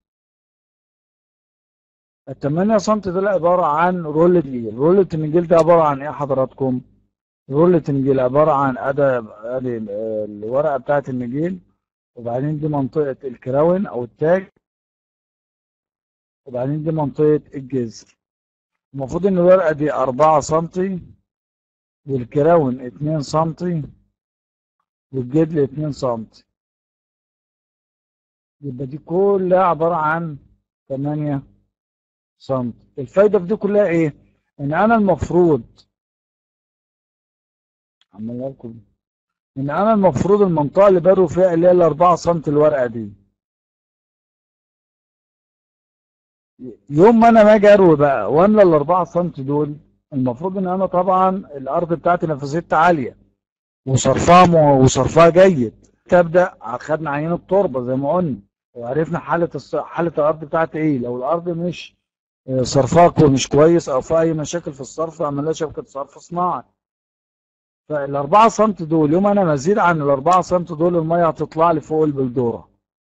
ال 8 سم دول عبارة عن رولة نجيل رولة النجيل ده عبارة عن ايه حضراتكم رولة النجيل عبارة عن ادي ادي الورقة بتاعت النجيل وبعدين دي منطقة الكراون او التاج وبعدين دي منطقة الجذر المفروض ان الورقة دي 4 سم والكراون 2 سم والجدل 2 سم يبقى دي كلها عبارة عن 8 سم الفايدة في دي كلها ايه ان انا المفروض عمال لكم ان انا المفروض المنطقة اللي بروي فيها اللي هي ال 4 سم الورقة دي يوم ما انا ما اجي اروي بقى واملى ال 4 سم دول المفروض ان انا طبعا الارض بتاعتي نفاذيتها عاليه وصرفها وصرفها جيد تبدا خدنا عينه تربه زي ما قلنا وعرفنا حاله الص... حاله الارض بتاعتي ايه لو الارض مش صرفها مش كويس او في اي مشاكل في الصرف اعمل لها شبكه صرف صناعي فال 4 سم دول يوم انا مزيد عن ال 4 سم دول الميه هتطلع لي فوق البلدوره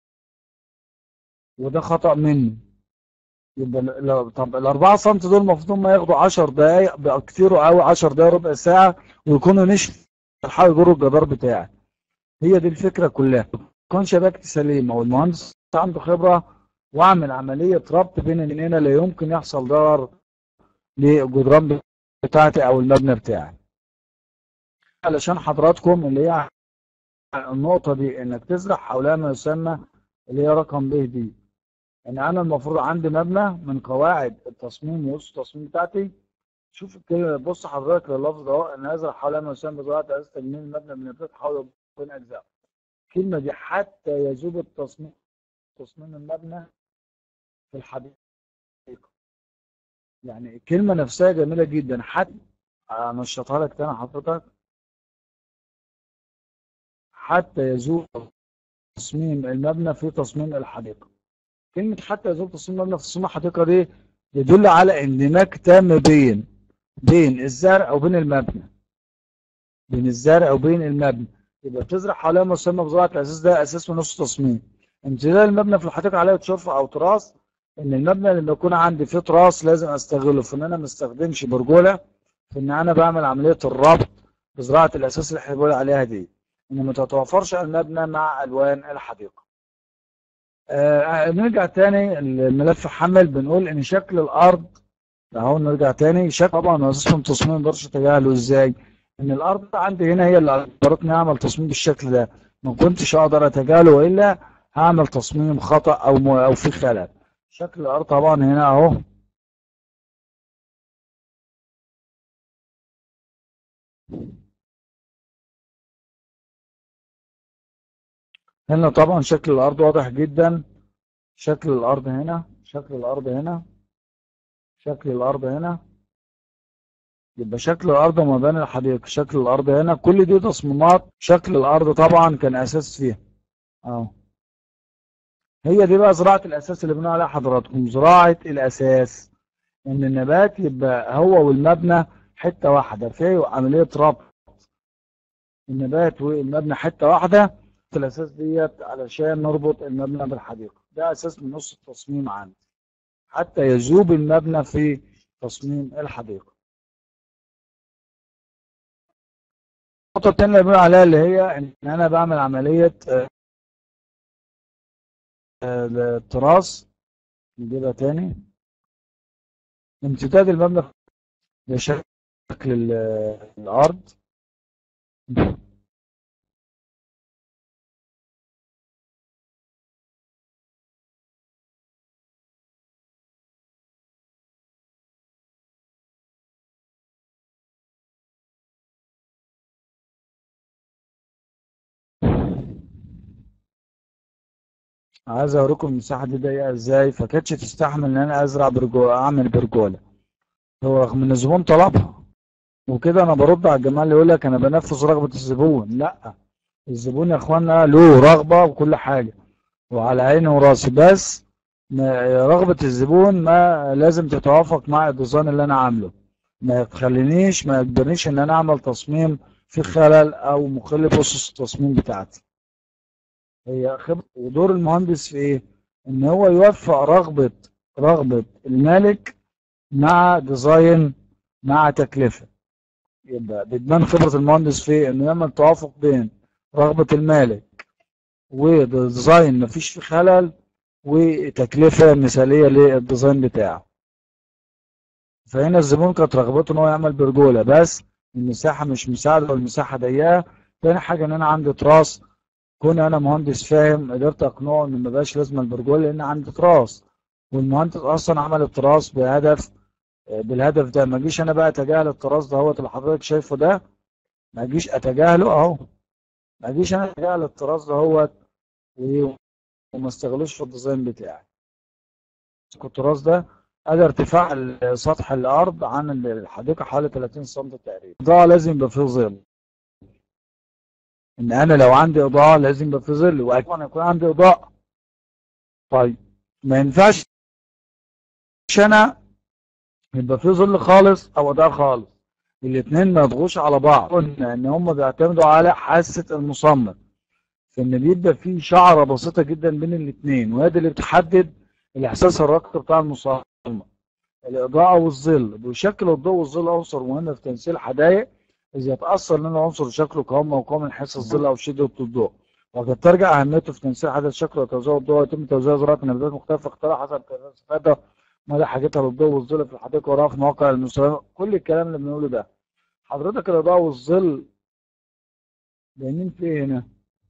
وده خطا مني يبقى لو طب ال 4 سم دول المفروض ما ياخدوا 10 دقائق بكتير قوي 10 دقائق ربع ساعه ويكونوا نشف الحاجه يجروا الجدار بتاعي هي دي الفكره كلها تكون شبكتي سليمه والمهندس عنده خبره واعمل عمليه ربط بين الاثنين لا يمكن يحصل ضرر للجدران بتاعتي او المبنى بتاعي علشان حضراتكم اللي هي النقطه دي انك تزرع حولها ما يسمى اللي هي رقم ب دي ان انا المفروض عندي مبنى من قواعد التصميم واسس التصميم بتاعتي شوف الكلمه بص حضرتك لللفظ ده اهو ان ازرع حوالي ما يسمى بزراعه اساس تجميل المبنى من نباتات حول بين اجزاء الكلمه دي حتى يذوب التصميم تصميم المبنى في الحديقه يعني الكلمه نفسها جميله جدا حتى انشطها لك تاني حضرتك حتى يذوب تصميم المبنى في تصميم الحديقه كلمة حتى يزول تصميم المبنى في تصميم الحديقة دي يدل على اندماج تام بين بين الزرع وبين المبنى بين الزرع وبين المبنى يبقى بتزرع حواليها ما يسمى بزراعة الأساس ده أساس من نص تصميم امتداد المبنى في الحديقة عليه شرفة أو تراث إن المبنى لما يكون عندي فيه تراث لازم أستغله في إن أنا ما استخدمش برجولة في ان انا بعمل عمليه الربط بزراعه الاساس اللي احنا بنقول عليها دي ان ما تتوفرش المبنى مع الوان الحديقه آه نرجع تاني الملف حمل بنقول ان شكل الارض اهو نرجع تاني شكل طبعا اساسا تصميم ما نقدرش اتجاهله ازاي ان الارض عندي هنا هي اللي اجبرتني اعمل تصميم بالشكل ده ما كنتش اقدر اتجاهله والا هعمل تصميم خطا او م... او في خلل شكل الارض طبعا هنا اهو هنا طبعا شكل الارض واضح جدا شكل الارض هنا شكل الارض هنا شكل الارض هنا يبقى شكل الارض ومباني الحديقه شكل الارض هنا كل دي تصميمات شكل الارض طبعا كان اساس فيها اهو هي دي بقى زراعه الاساس اللي بنقول عليها حضراتكم زراعه الاساس ان النبات يبقى هو والمبنى حته واحده في عمليه ربط النبات والمبنى حته واحده الاساس ديت علشان نربط المبنى بالحديقه ده اساس من نص التصميم عندي حتى يذوب المبنى في تصميم الحديقه النقطه الثانيه اللي بنقول عليها اللي هي ان انا بعمل عمليه التراث نجيبها تاني امتداد المبنى لشكل الارض عايز اوريكم المساحه دي ضيقه ازاي فكانتش تستحمل ان انا ازرع برجوله اعمل برجوله هو رغم ان الزبون طلبها وكده انا برد على الجماعه اللي يقول لك انا بنفذ رغبه الزبون لا الزبون يا اخوانا له رغبه وكل حاجه وعلى عيني وراسي بس رغبه الزبون ما لازم تتوافق مع الديزاين اللي انا عامله ما تخلينيش ما يجبرنيش ان انا اعمل تصميم في خلل او مخل بأسس التصميم بتاعتي هي خبرة ودور المهندس في ايه ان هو يوفق رغبة رغبة المالك مع ديزاين مع تكلفة يبقى بتبان خبرة المهندس في انه يعمل توافق بين رغبة المالك وديزاين مفيش فيه خلل وتكلفة مثالية للديزاين بتاعه فهنا الزبون كانت رغبته ان هو يعمل برجولة بس المساحة مش مساعدة والمساحة ضيقة تاني حاجة ان انا عندي تراس كون انا مهندس فاهم قدرت اقنعه ان ما بقاش لازم البرجول لان عندي تراس والمهندس اصلا عمل التراس بهدف بالهدف ده ما اجيش انا بقى اتجاهل التراس ده اللي حضرتك شايفه ده ما اجيش اتجاهله اهو ما اجيش انا اتجاهل التراس ده وما استغلوش في الديزاين بتاعي التراس ده ادي ارتفاع سطح الارض عن الحديقه حوالي 30 سم تقريبا ده لازم يبقى فيه ظل ان انا لو عندي اضاءه لازم يبقى في ظل واكون يكون عندي اضاءه طيب ما ينفعش انا يبقى في ظل خالص او اضاءه خالص الاثنين ما يضغوش على بعض قلنا ان هم بيعتمدوا على حاسه المصمم فان بيبقى في شعره بسيطه جدا بين الاثنين وهي اللي بتحدد الاحساس الرقمي بتاع المصمم الاضاءه والظل بيشكل الضوء والظل عنصر مهم في تمثيل حدائق إذا يتأثر لنا عنصر شكله كهو موقعه من حيث الظل أو شدة الضوء وقد ترجع أهميته في تمثيل حدث شكله وتوزيع الضوء ويتم توزيع زراعة النباتات مختلفة اختلاف حسب الاستفادة مدى حاجتها للضوء والظل في الحديقة وراها في مواقع المستوى كل الكلام اللي بنقوله ده حضرتك الإضاءة والظل باينين في هنا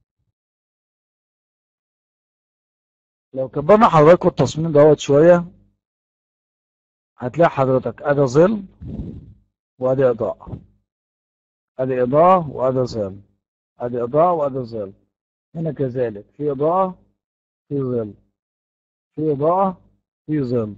لو كبرنا حضراتكم التصميم دوت شوية هتلاقي حضرتك أدي ظل وأدي إضاءة ادي اضاءة وادي ظل ادي اضاءة وادي ظل هنا كذلك في اضاءة في ظل في اضاءة في ظل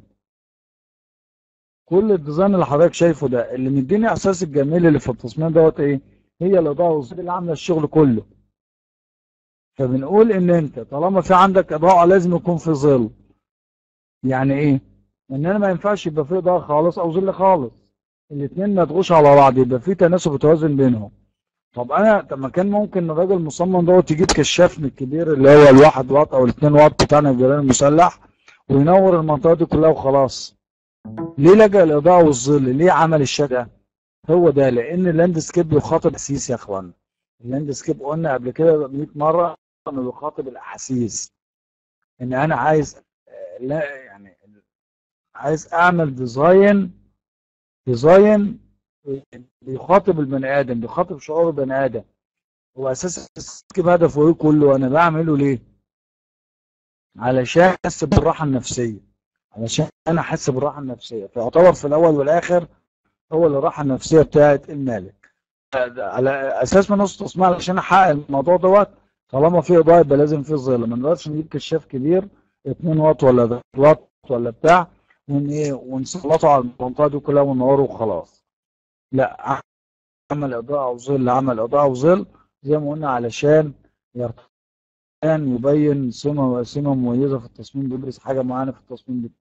كل الديزاين اللي حضرتك شايفه ده اللي مديني احساس الجميل اللي في التصميم دوت ايه هي الاضاءة والظل اللي عاملة الشغل كله فبنقول ان انت طالما في عندك اضاءة لازم يكون في ظل يعني ايه ان انا ما ينفعش يبقى في اضاءة خالص او ظل خالص الاثنين ما يضغوش على بعض يبقى في تناسب وتوازن بينهم طب انا طب ما كان ممكن الراجل المصمم دوت يجيب كشاف من الكبير اللي هو الواحد واط او الاثنين واط بتاعنا الجيران المسلح وينور المنطقه دي كلها وخلاص ليه لجأ الاضاءه والظل ليه عمل الشكل ده هو ده لان اللاندسكيب بيخاطب احاسيس يا اخوانا اللاندسكيب قلنا قبل كده 100 مره انه بيخاطب الاحاسيس ان انا عايز آه، لا يعني عايز اعمل ديزاين ديزاين بيخاطب البني ادم بيخاطب شعور البني ادم هو اساس اللاندسكيب هدفه ايه كله انا بعمله ليه علشان احس بالراحه النفسيه علشان انا احس بالراحه النفسيه فيعتبر في الاول والاخر هو الراحه النفسيه بتاعت المالك على اساس من نص تصميم علشان احقق الموضوع دوت طالما في اضاءه يبقى لازم في ظل ما نقدرش نجيب كشاف كبير 2 واط ولا واط ولا بتاع ون ايه ونسلطه على المنطقه دي كلها وننوره وخلاص لا عمل اضاءه وظل عمل اضاءه وظل زي ما قلنا علشان يرتقي يبين سمة سمة مميزة في التصميم بيبرز حاجة معينة في التصميم دي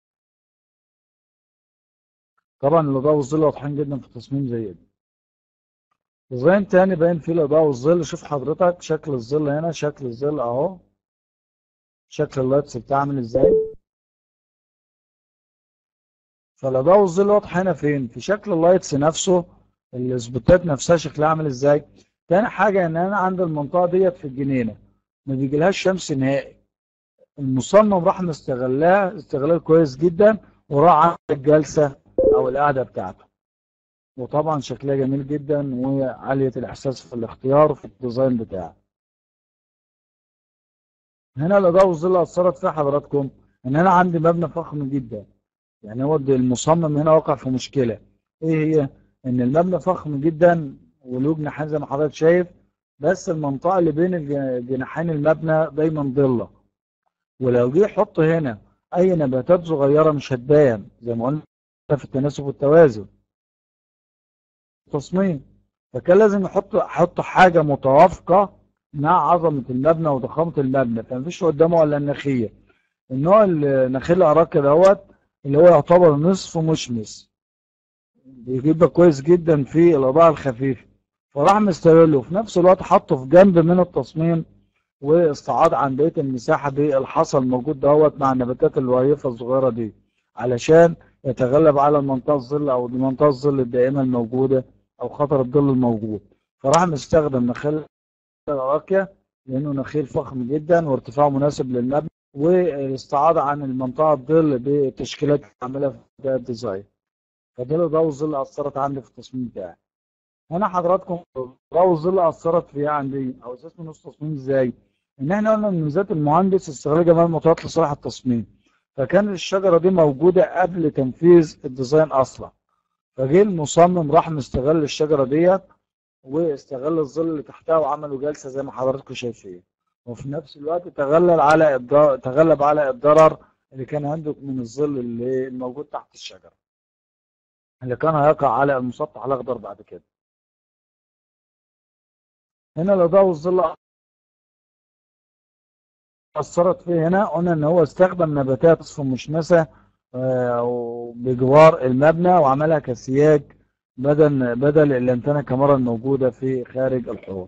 طبعا الإضاءة والظل واضحين جدا في التصميم زي ده ديزاين تاني باين فيه الإضاءة والظل شوف حضرتك شكل الظل هنا شكل الظل أهو شكل اللايتس بتاعه عامل ازاي فالإضاءة والظل واضح هنا فين في شكل اللايتس نفسه السبوتات نفسها شكلها عامل ازاي تاني حاجة ان انا عند المنطقة ديت في الجنينة ما بيجيلهاش شمس نهائي المصمم راح مستغلها استغلال كويس جدا وراح عمل الجلسة او القعدة بتاعته وطبعا شكلها جميل جدا وعالية الاحساس في الاختيار في الديزاين بتاعه هنا الاضاءة والظل اثرت فيها حضراتكم ان انا عندي مبنى فخم جدا يعني هو المصمم هنا وقع في مشكلة ايه هي ان المبنى فخم جدا وله جناحين زي ما حضرتك شايف بس المنطقة اللي بين الج- جناحين المبنى دايما ضلة ولو جه يحط هنا اي نباتات صغيرة مش هتبان زي ما قلنا في التناسب والتوازن تصميم فكان لازم يحط يحط حاجة متوافقة مع عظمة المبنى وضخامة المبنى فمفيش قدامه الا النخيل النوع النخيل الأراكة دوت اللي هو يعتبر نصف مشمس بيبقى كويس جدا في الإضاءة الخفيفة فراح مستغله وفي نفس الوقت حطه في جنب من التصميم واستعاض عن بقية المساحة بالحصى الموجود دوت مع النباتات الوهيفة الصغيرة دي علشان يتغلب على المنطقة الظل أو المنطقة الظل الدائمة الموجودة أو خطر الظل الموجود فراح مستخدم نخيل الأراكيا لأنه نخيل فخم جدا وارتفاعه مناسب للمبنى والاستعاضة عن المنطقة الظل بتشكيلات عاملها في بداية الديزاين فده الإضاءة والظل أثرت عندي في التصميم بتاعي هنا حضراتكم الإضاءة والظل أثرت في إيه عندي أو أساس من التصميم إزاي؟ إن إحنا قلنا من ميزات المهندس استغلال جمال المعطيات لصالح التصميم فكان الشجرة دي موجودة قبل تنفيذ الديزاين أصلا فجه المصمم راح مستغل الشجرة ديت واستغل الظل اللي تحتها وعملوا جلسة زي ما حضراتكم شايفين وفي نفس الوقت تغلب على الض- تغلب على الضرر اللي كان عنده من الظل اللي الموجود تحت الشجرة اللي كان هيقع على المسطح الأخضر بعد كده هنا الإضاءة والظل أثرت فيه هنا قلنا إن هو استخدم نباتات نصف مشمسة آه، بجوار المبنى وعملها كسياج بدل بدل الانتنة كاميرا الموجودة في خارج الحوض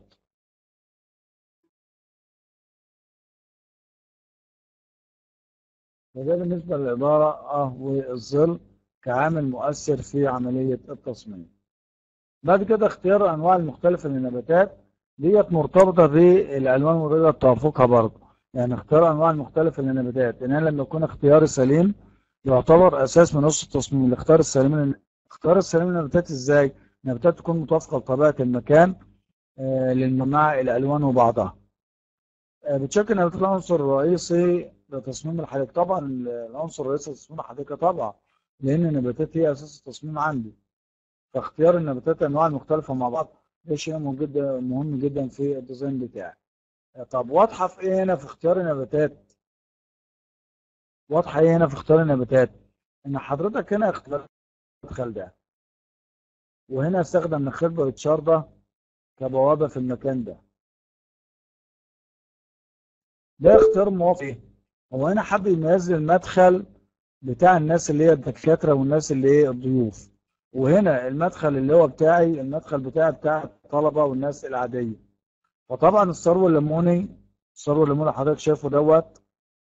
وده بالنسبة للإدارة والظل كعامل مؤثر في عملية التصميم بعد كده اختيار الأنواع المختلفة للنباتات ديت مرتبطة بالألوان ودرجة توافقها برضه يعني اختيار الأنواع المختلفة للنباتات إن أنا لما يكون اختياري سليم يعتبر أساس من نص التصميم الاختيار السليم للن- اختيار السليم للنباتات إزاي؟ النباتات تكون متوافقة لطبيعة المكان آه، للمجموعة الألوان وبعضها آه، بتشكل النباتات العنصر الرئيسي لتصميم الحديقة طبعا العنصر الرئيسي لتصميم الحديقة طبعا لأن النباتات هي أساس التصميم عندي فاختيار النباتات الأنواع المختلفة مع بعض ده شيء مهم جدا مهم جدا في الديزاين بتاعي آه، طب واضحة في إيه هنا في اختيار النباتات واضحة إيه هنا في اختيار النباتات إن حضرتك هنا اختار المدخل ده وهنا استخدم نخيل بريتشار ده كبوابة في المكان ده ده اختيار موافق هو هنا حب يميز لي المدخل بتاع الناس اللي هي الدكاترة والناس اللي هي الضيوف وهنا المدخل اللي هو بتاعي المدخل بتاعي بتاع الطلبة والناس العادية فطبعا الثروة الليموني الثروة الليموني اللي حضرتك شايفه دوت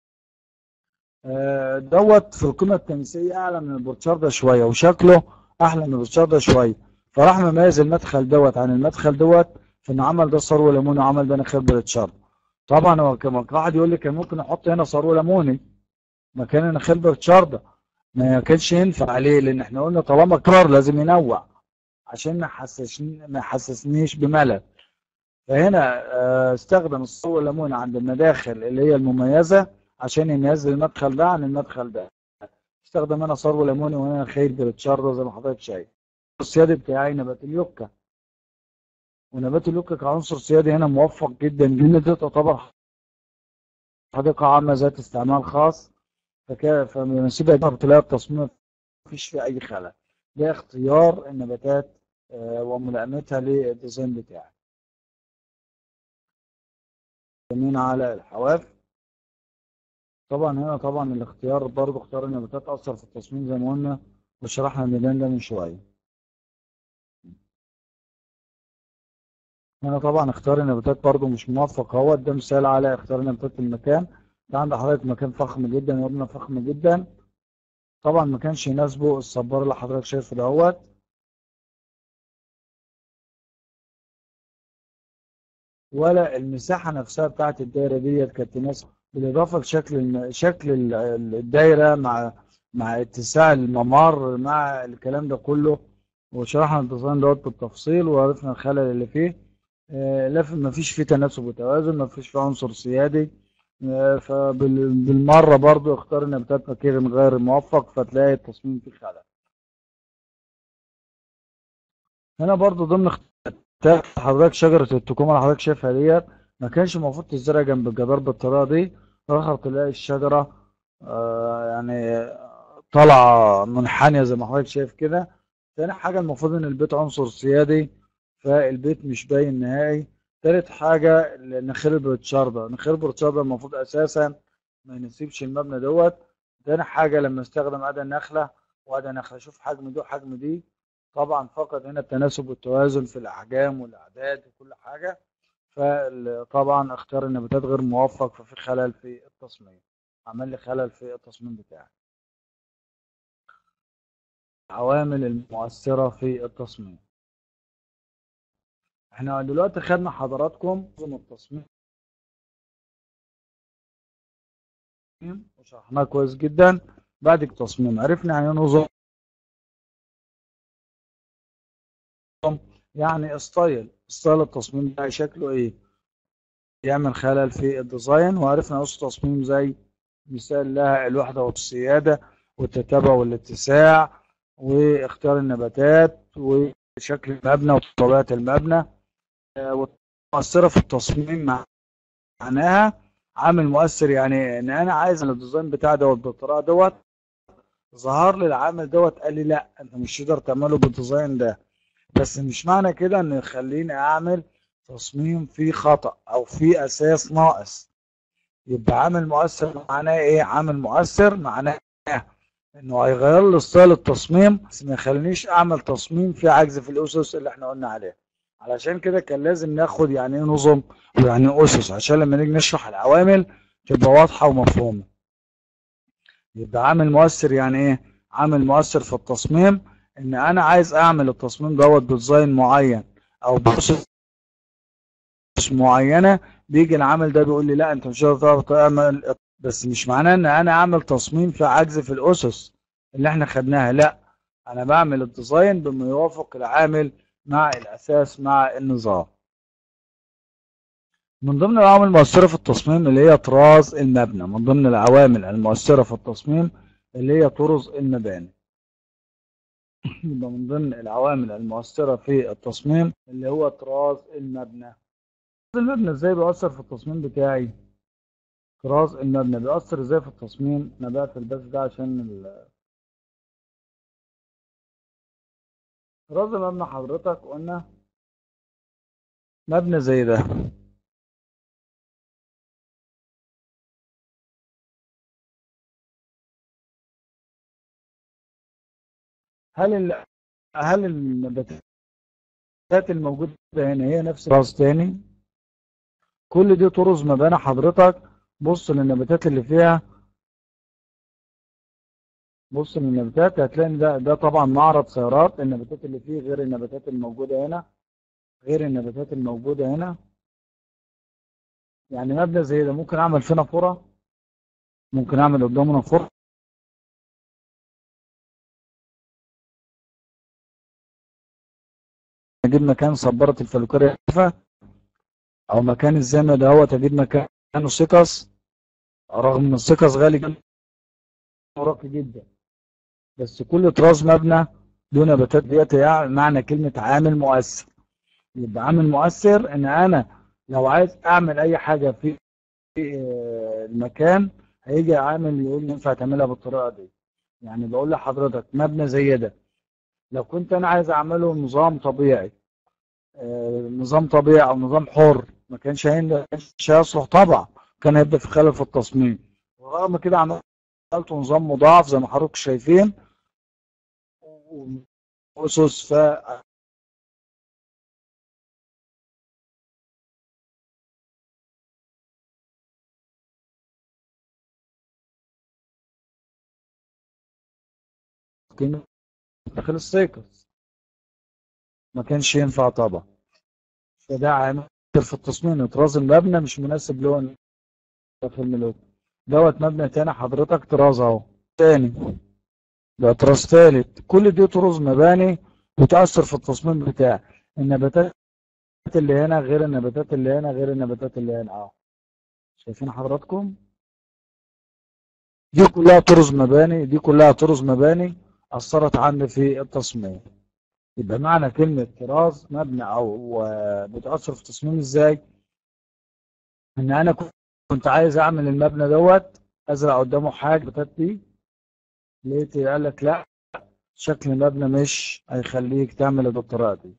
آه، دوت في القيمة التنسيقية أعلى من البورتشار ده شوية وشكله أحلى من البورتشار ده شوية فراح مميز المدخل دوت عن المدخل دوت في انه عمل ده ثروه ليموني وعمل ده نخيل بريتشارد طبعا هو كان واحد يقول لي كان ممكن احط هنا ثروه ليموني مكان نخيل بريتشارد ما كانش ينفع عليه لان احنا قلنا طالما كرار لازم ينوع عشان ما يحسسني ما يحسسنيش بملل فهنا آه، استخدم الصوره الليموني عند المداخل اللي هي المميزه عشان يميز المدخل ده عن المدخل ده استخدم هنا صرو ليموني وهنا خير بريتشارد زي ما حضرتك شايف السيادي بتاعي نبات اليوكا ونبات اليوكا كعنصر سيادي هنا موفق جدا جدا دي تعتبر حديقة عامة ذات استعمال خاص فكا فمناسبة تلاقي التصميم مفيش فيه أي خلل ده اختيار النباتات آه، وملائمتها للديزاين بتاعي يمين على الحواف طبعا هنا طبعا الاختيار برضه اختيار النباتات أثر في التصميم زي ما قلنا وشرحنا الميدان ده من شوية هنا طبعا اختيار النباتات برضه مش موفق هو ده مثال على اختيار نباتات في المكان ده عند حضرتك مكان فخم جدا مبنى فخم جدا طبعا ما كانش يناسبه الصبار اللي حضرتك شايفه دوت ولا المساحة نفسها بتاعت الدايرة ديت كانت تناسب بالإضافة لشكل الم- شكل ال- ال- الدايرة مع مع اتساع الممر مع الكلام ده كله وشرحنا الديزاين دوت بالتفصيل وعرفنا الخلل اللي فيه آه، لا في- ما فيش فيه تناسب وتوازن ما فيش فيه عنصر سيادي آه، فبالمرة برضو اختار النباتات مكان غير موفق فتلاقي التصميم فيه خلل هنا برضو ضمن اختيارات حضرتك شجرة التكومة اللي حضرتك شايفها ديت ما كانش المفروض تزرع جنب الجدار بالطريقة دي آخر تلاقي الشجرة آه، يعني طالعة منحنية زي ما حضرتك شايف كده تاني حاجة المفروض إن البيت عنصر سيادي فالبيت مش باين نهائي تالت حاجة نخيل البرتشاردة نخيل البرتشاردة المفروض أساسا ما ينسيبش المبنى دوت تاني حاجة لما استخدم أداة النخلة وأداة نخلة شوف حجم دي وحجم دي طبعا فقد هنا التناسب والتوازن في الأحجام والأعداد وكل حاجة فطبعا اختيار النباتات غير موفق ففي خلل في التصميم عمل لي خلل في التصميم بتاعي العوامل المؤثرة في التصميم احنا دلوقتي خدنا حضراتكم نظم التصميم وشرحناه كويس جدا بعد التصميم عرفنا يعني ايه نظم يعني ستايل ستايل التصميم ده شكله ايه يعمل خلل في الديزاين وعرفنا نص تصميم زي مثال لها الوحدة والسيادة والتتابع والاتساع واختيار النباتات وشكل المبنى وطبيعة المبنى آه، والمؤثرة في التصميم معناها عامل مؤثر يعني ان انا عايز الديزاين بتاعي دوت بالطريقة دوت ظهر لي العامل دوت قال لي لا انت مش تقدر تعمله بالديزاين ده بس مش معنى كده ان يخليني اعمل تصميم فيه خطأ او فيه اساس ناقص يبقى عامل مؤثر معناه ايه عامل مؤثر معناه انه هيغير لي ستايل التصميم بس ما يخلينيش اعمل تصميم فيه عجز في الاسس اللي احنا قلنا عليها علشان كده كان لازم ناخد يعني ايه نظم ويعني ايه اسس عشان لما نيجي نشرح العوامل تبقى واضحه ومفهومه يبقى عامل مؤثر يعني ايه عامل مؤثر في التصميم ان انا عايز اعمل التصميم دوت بديزاين معين او باسس معينه بيجي العامل ده بيقول لي لا انت مش هتقدر تعمل بس مش معناه ان انا اعمل تصميم في عجز في الاسس اللي احنا خدناها لا انا بعمل الديزاين بما يوافق العامل مع الاساس مع النظام من ضمن العوامل المؤثرة في التصميم اللي هي طراز المبنى من ضمن العوامل المؤثرة في التصميم اللي هي طرز المباني يبقى من ضمن العوامل المؤثرة في التصميم اللي هو طراز المبنى طراز المبنى ازاي بيأثر في التصميم بتاعي طراز المبنى بيأثر ازاي في التصميم انا بقفل بس ده عشان ال... طراز المبنى حضرتك قلنا مبنى زي ده هل ال... هل النباتات الموجودة هنا هي نفس طراز تاني كل دي طرز مباني حضرتك بص للنباتات اللي فيها بص من النباتات هتلاقي إن ده ده طبعا معرض سيارات النباتات اللي فيه غير النباتات الموجودة هنا غير النباتات الموجودة هنا يعني مبنى زي ده ممكن أعمل فيه نافورة ممكن أعمل قدامه نافورة أجيب مكان صبارة الفلوكاريا أو مكان الزمن دهوت أجيب مكانه سكس رغم إن السكس غالي جدا راقي جدا بس كل طراز مبنى له نباتات ديت يعني معنى كلمة عامل مؤثر يبقى عامل مؤثر إن أنا لو عايز أعمل أي حاجة في في المكان هيجي عامل يقول لي ينفع تعملها بالطريقة دي يعني بقول لحضرتك مبنى زي ده لو كنت أنا عايز أعمله نظام طبيعي آه، نظام طبيعي أو نظام حر ما كانش هين- كانش هيصلح طبعا كان هيبقى في خلل في التصميم ورغم كده عملت نظام مضاعف زي ما حضرتك شايفين وأسس ف كان داخل السيكس ما كانش ينفع طبعا فده عامل في التصميم طراز المبنى مش مناسب له داخل الملوك دوت مبنى تاني حضرتك طراز اهو تاني ده طراز تالت كل دي طراز مباني بتأثر في التصميم بتاعي النباتات اللي هنا غير النباتات اللي هنا غير النباتات اللي هنا اهو شايفين حضراتكم دي كلها طرز مباني دي كلها طرز مباني أثرت عندي في التصميم يبقى معنى كلمة طراز مبنى أو آه، بتأثر في التصميم إزاي؟ إن أنا كنت عايز أعمل المبنى دوت أزرع قدامه حاجة بتاتي لقيت قال لك لا شكل المبنى مش هيخليك تعمل بالطريقة دي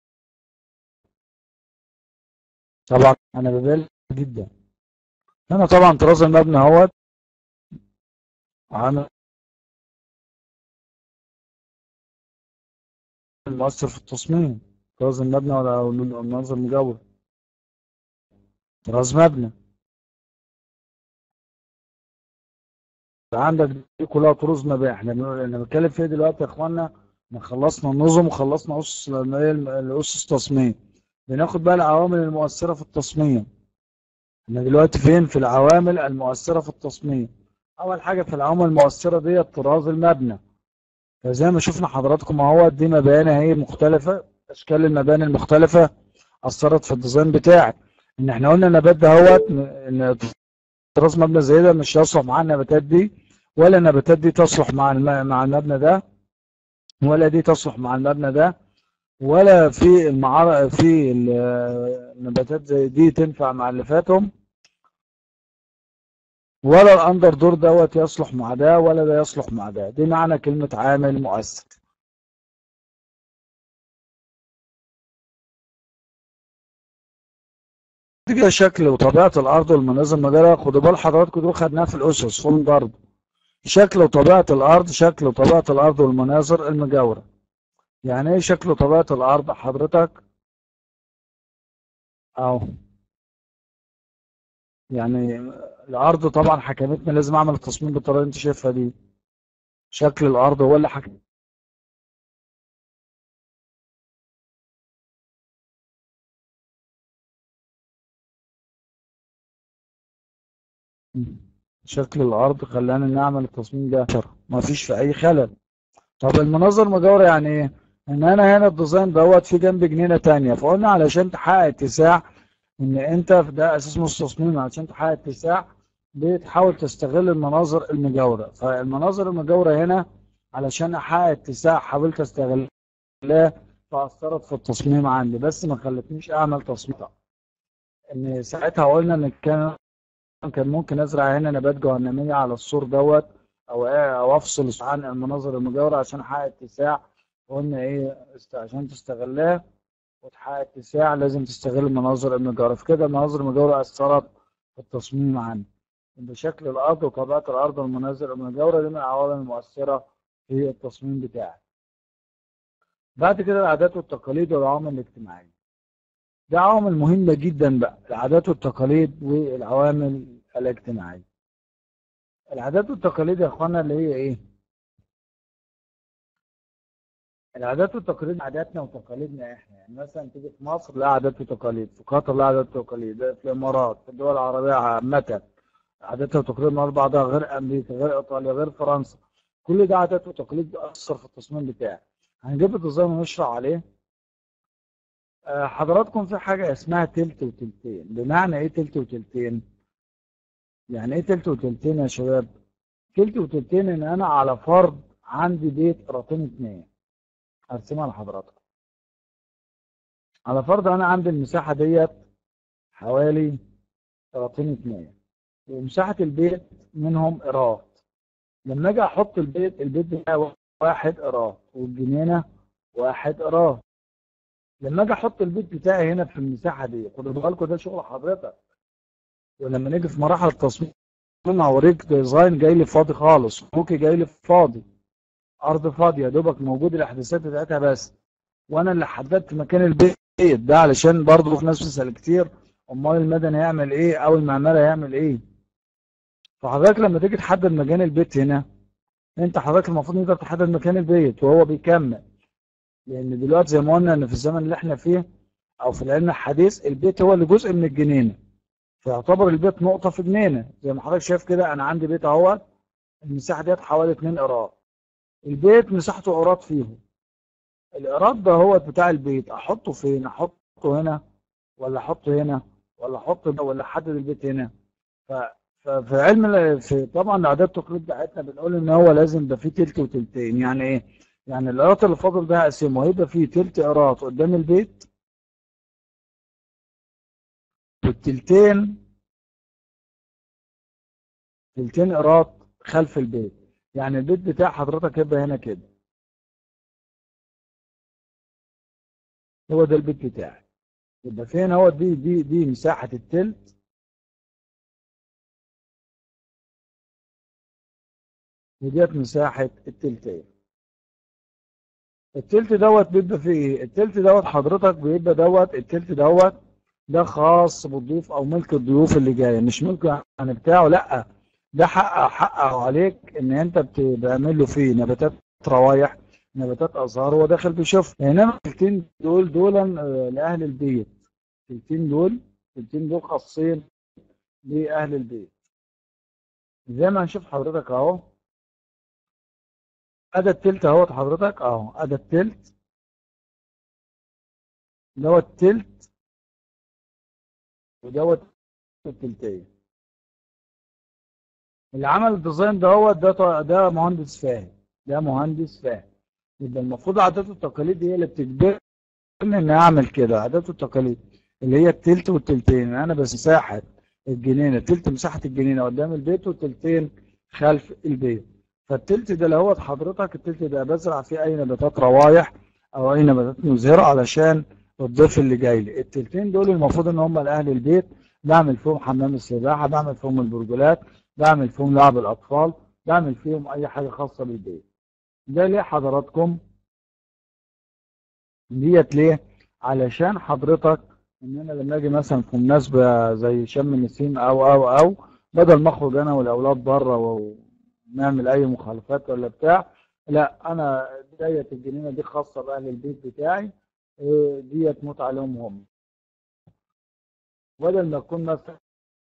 طبعا أنا ببالغ جدا هنا طبعا طراز المبنى اهوت عامل مؤثر في التصميم طراز المبنى ولا أو المنظر المجاور طراز مبنى عندك دي كلها طروز مباني احنا بنقول- احنا بنتكلم فيها دلوقتي يا اخوانا احنا خلصنا النظم وخلصنا اسس الاسس تصميم بناخد بقى العوامل المؤثره في التصميم احنا دلوقتي فين في العوامل المؤثره في التصميم اول حاجه في العوامل المؤثره دي طراز المبنى فزي ما شفنا حضراتكم اهو دي مباني اهي مختلفه اشكال المباني المختلفه اثرت في الديزاين بتاعي ان احنا قلنا النبات دهوت ان طراز مبنى زي ده مش هيصلح مع النباتات دي ولا النباتات دي تصلح مع الم... مع المبنى ده ولا دي تصلح مع المبنى ده ولا في المعار... في ال- النباتات زي دي تنفع مع اللي فاتهم ولا الاندر دور دوت يصلح مع ده ولا ده يصلح مع ده دي معنى كلمة عامل مؤثر دي شكل وطبيعة الأرض والمناظر المجرة خدوا بال حضراتكم دول خدناها في الأسس فول برضه شكل وطبيعة الأرض شكل وطبيعة الأرض والمناظر المجاورة يعني إيه شكل وطبيعة الأرض حضرتك أهو يعني الأرض طبعا حكمتني لازم أعمل التصميم بالطريقة اللي أنت شايفها دي شكل الأرض هو اللي حكم شكل الأرض خلانا نعمل التصميم ده ما فيش في أي خلل طب المناظر المجاورة يعني إيه؟ إن أنا هنا الديزاين دوت في جنب جنينة تانية فقلنا علشان تحقق اتساع إن أنت ده أساس مستثمرين علشان تحقق اتساع بتحاول تستغل المناظر المجاورة فالمناظر المجاورة هنا علشان أحقق اتساع حاولت أستغلها فأثرت في التصميم عندي بس ما خلتنيش أعمل تصميم إن ساعتها قلنا إن كان كان ممكن أزرع هنا نبات جهنمية على السور دوت أو أو أفصل عن المناظر المجاورة عشان أحقق اتساع قلنا إيه است- عشان تستغلها وتحقق اتساع لازم تستغل المناظر المجاورة في كده المناظر المجاورة أثرت في التصميم عندي بشكل الأرض وطبيعة الأرض والمناظر المجاورة دي من العوامل المؤثرة في التصميم بتاعي. بعد كده العادات والتقاليد والعوامل الاجتماعية. دي عوامل مهمة جدا بقى العادات والتقاليد والعوامل الاجتماعية. العادات والتقاليد يا اخوانا اللي هي ايه؟ العادات والتقاليد عاداتنا وتقاليدنا احنا يعني مثلا تيجي في مصر لا عادات وتقاليد في قطر لا عادات وتقاليد في الامارات في الدول العربيه عامه عاداتها وتقاليد مع بعضها غير امريكا غير ايطاليا غير فرنسا كل ده عادات وتقاليد بتاثر في التصميم بتاعي هنجيب الديزاين ونشرح عليه آه، حضراتكم في حاجه اسمها تلت وتلتين بمعنى ايه تلت وتلتين يعني ايه تلت وتلتين يا شباب تلت وتلتين ان انا على فرض عندي بيت قراطين اتنين هرسمها لحضراتكم على فرض انا عندي المساحه ديت حوالي قراطين اتنين ومساحه البيت منهم قراط لما اجي احط البيت البيت بتاعي واحد قراط والجنينه واحد قراط لما اجي احط البيت بتاعي هنا في المساحه دي خدوا بالكم ده شغل حضرتك ولما نيجي في مراحل التصميم هوريك ديزاين جاي لي فاضي خالص ممكن جاي لي فاضي ارض فاضيه يا دوبك موجود الاحداثات بتاعتها بس وانا اللي حددت مكان البيت ده علشان برضه في ناس بتسال كتير امال المدني هيعمل ايه او المعماري هيعمل ايه فحضرتك لما تيجي تحدد مكان البيت هنا انت حضرتك المفروض تقدر تحدد مكان البيت وهو بيكمل لان دلوقتي زي ما قلنا ان في الزمن اللي احنا فيه او في العلم الحديث البيت هو اللي جزء من الجنينه فيعتبر البيت نقطه في جنينه زي ما حضرتك شايف كده انا عندي بيت اهوت المساحه ديت حوالي 2 قراط البيت مساحته قراط فيهم القراط ده هو بتاع البيت احطه فين احطه هنا ولا احطه هنا ولا احطه ده ولا احدد البيت هنا ف ففي علم ال- في طبعا العادات والتقاليد بتاعتنا بنقول ان هو لازم يبقى فيه تلت وتلتين يعني ايه؟ يعني القراط اللي فاضل ده هقسمه هيبقى فيه تلت قراط قدام البيت والتلتين تلتين قراط خلف البيت يعني البيت بتاع حضرتك هيبقى هنا كده هو ده البيت بتاعي يبقى فين هو دي دي دي مساحة التلت وديت مساحة التلتين التلت دوت بيبقى فيه ايه؟ التلت دوت حضرتك بيبقى دوت التلت دوت ده خاص بالضيوف او ملك الضيوف اللي جايه مش ملك يعني بتاعه لا ده حق حقه عليك ان انت بتعمل له فيه نباتات روايح نباتات ازهار هو داخل بيشوف انما التلتين دول دول آه، لاهل البيت التلتين دول التلتين دول خاصين لاهل البيت زي ما هنشوف حضرتك اهو ادي التلت اهوت حضرتك اهو ادي التلت دوت التلت ودوت التلتين اللي عمل الديزاين دوت ده ط- ده مهندس فاهم ده مهندس فاهم يبقى المفروض عادات والتقاليد هي اللي بتجبرني ان اعمل كده عادات والتقاليد اللي هي التلت والتلتين انا بس مساحه الجنينه تلت مساحه الجنينه قدام البيت والتلتين خلف البيت فالتلت ده اللي هو حضرتك التلت ده بزرع فيه اي نباتات روايح او اي نباتات مزهره علشان الضيف اللي جاي لي التلتين دول المفروض ان هم لاهل البيت بعمل فيهم حمام السباحه بعمل فيهم البرجولات بعمل فيهم لعب الاطفال بعمل فيهم اي حاجه خاصه بالبيت ده ليه حضراتكم ديت ليه علشان حضرتك ان انا لما اجي مثلا في مناسبه زي شم النسيم او او او بدل ما اخرج انا والاولاد بره ونعمل اي مخالفات ولا بتاع لا انا ديت الجنينه دي خاصه باهل البيت بتاعي إيه، ديت متعه لهم هم بدل ما تكون مثلا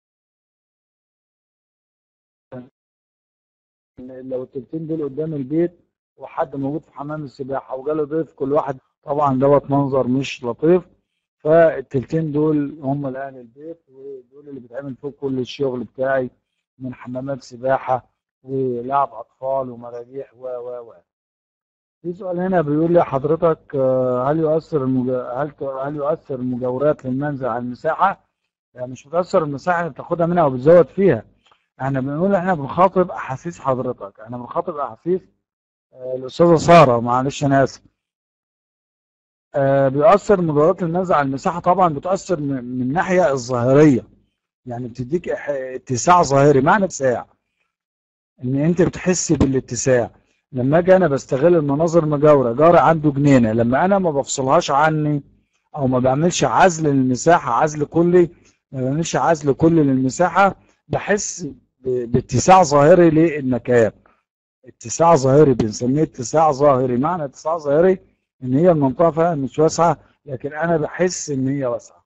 لو التلتين دول قدام البيت وحد موجود في حمام السباحه وجاله ضيف كل واحد طبعا دوت منظر مش لطيف فالتلتين دول هم لاهل البيت ودول اللي بيتعمل فيهم كل الشغل بتاعي من حمامات سباحه ولعب اطفال ومراجيح و و و في سؤال هنا بيقول لي حضرتك آه، هل يؤثر المج... هل ت- هل يؤثر المجاورات للمنزل على المساحه؟ يعني مش بتأثر المساحه اللي بتاخدها منها وبتزود فيها احنا بنقول احنا بنخاطب احاسيس حضرتك احنا بنخاطب احاسيس آه، الاستاذه ساره معلش انا اسف آه، بيؤثر مجاورات المنزل على المساحه طبعا بتؤثر من من الناحيه الظاهريه يعني بتديك إح- اتساع ظاهري معنى اتساع ان انت بتحس بالاتساع لما اجي انا بستغل المناظر المجاوره جاري عنده جنينه لما انا ما بفصلهاش عني او ما بعملش عزل للمساحه عزل كلي ما بعملش عزل كلي للمساحه بحس ب- باتساع ظاهري للمكان اتساع ظاهري بنسميه اتساع ظاهري معنى اتساع ظاهري ان هي المنطقه فعلا مش واسعه لكن انا بحس ان هي واسعه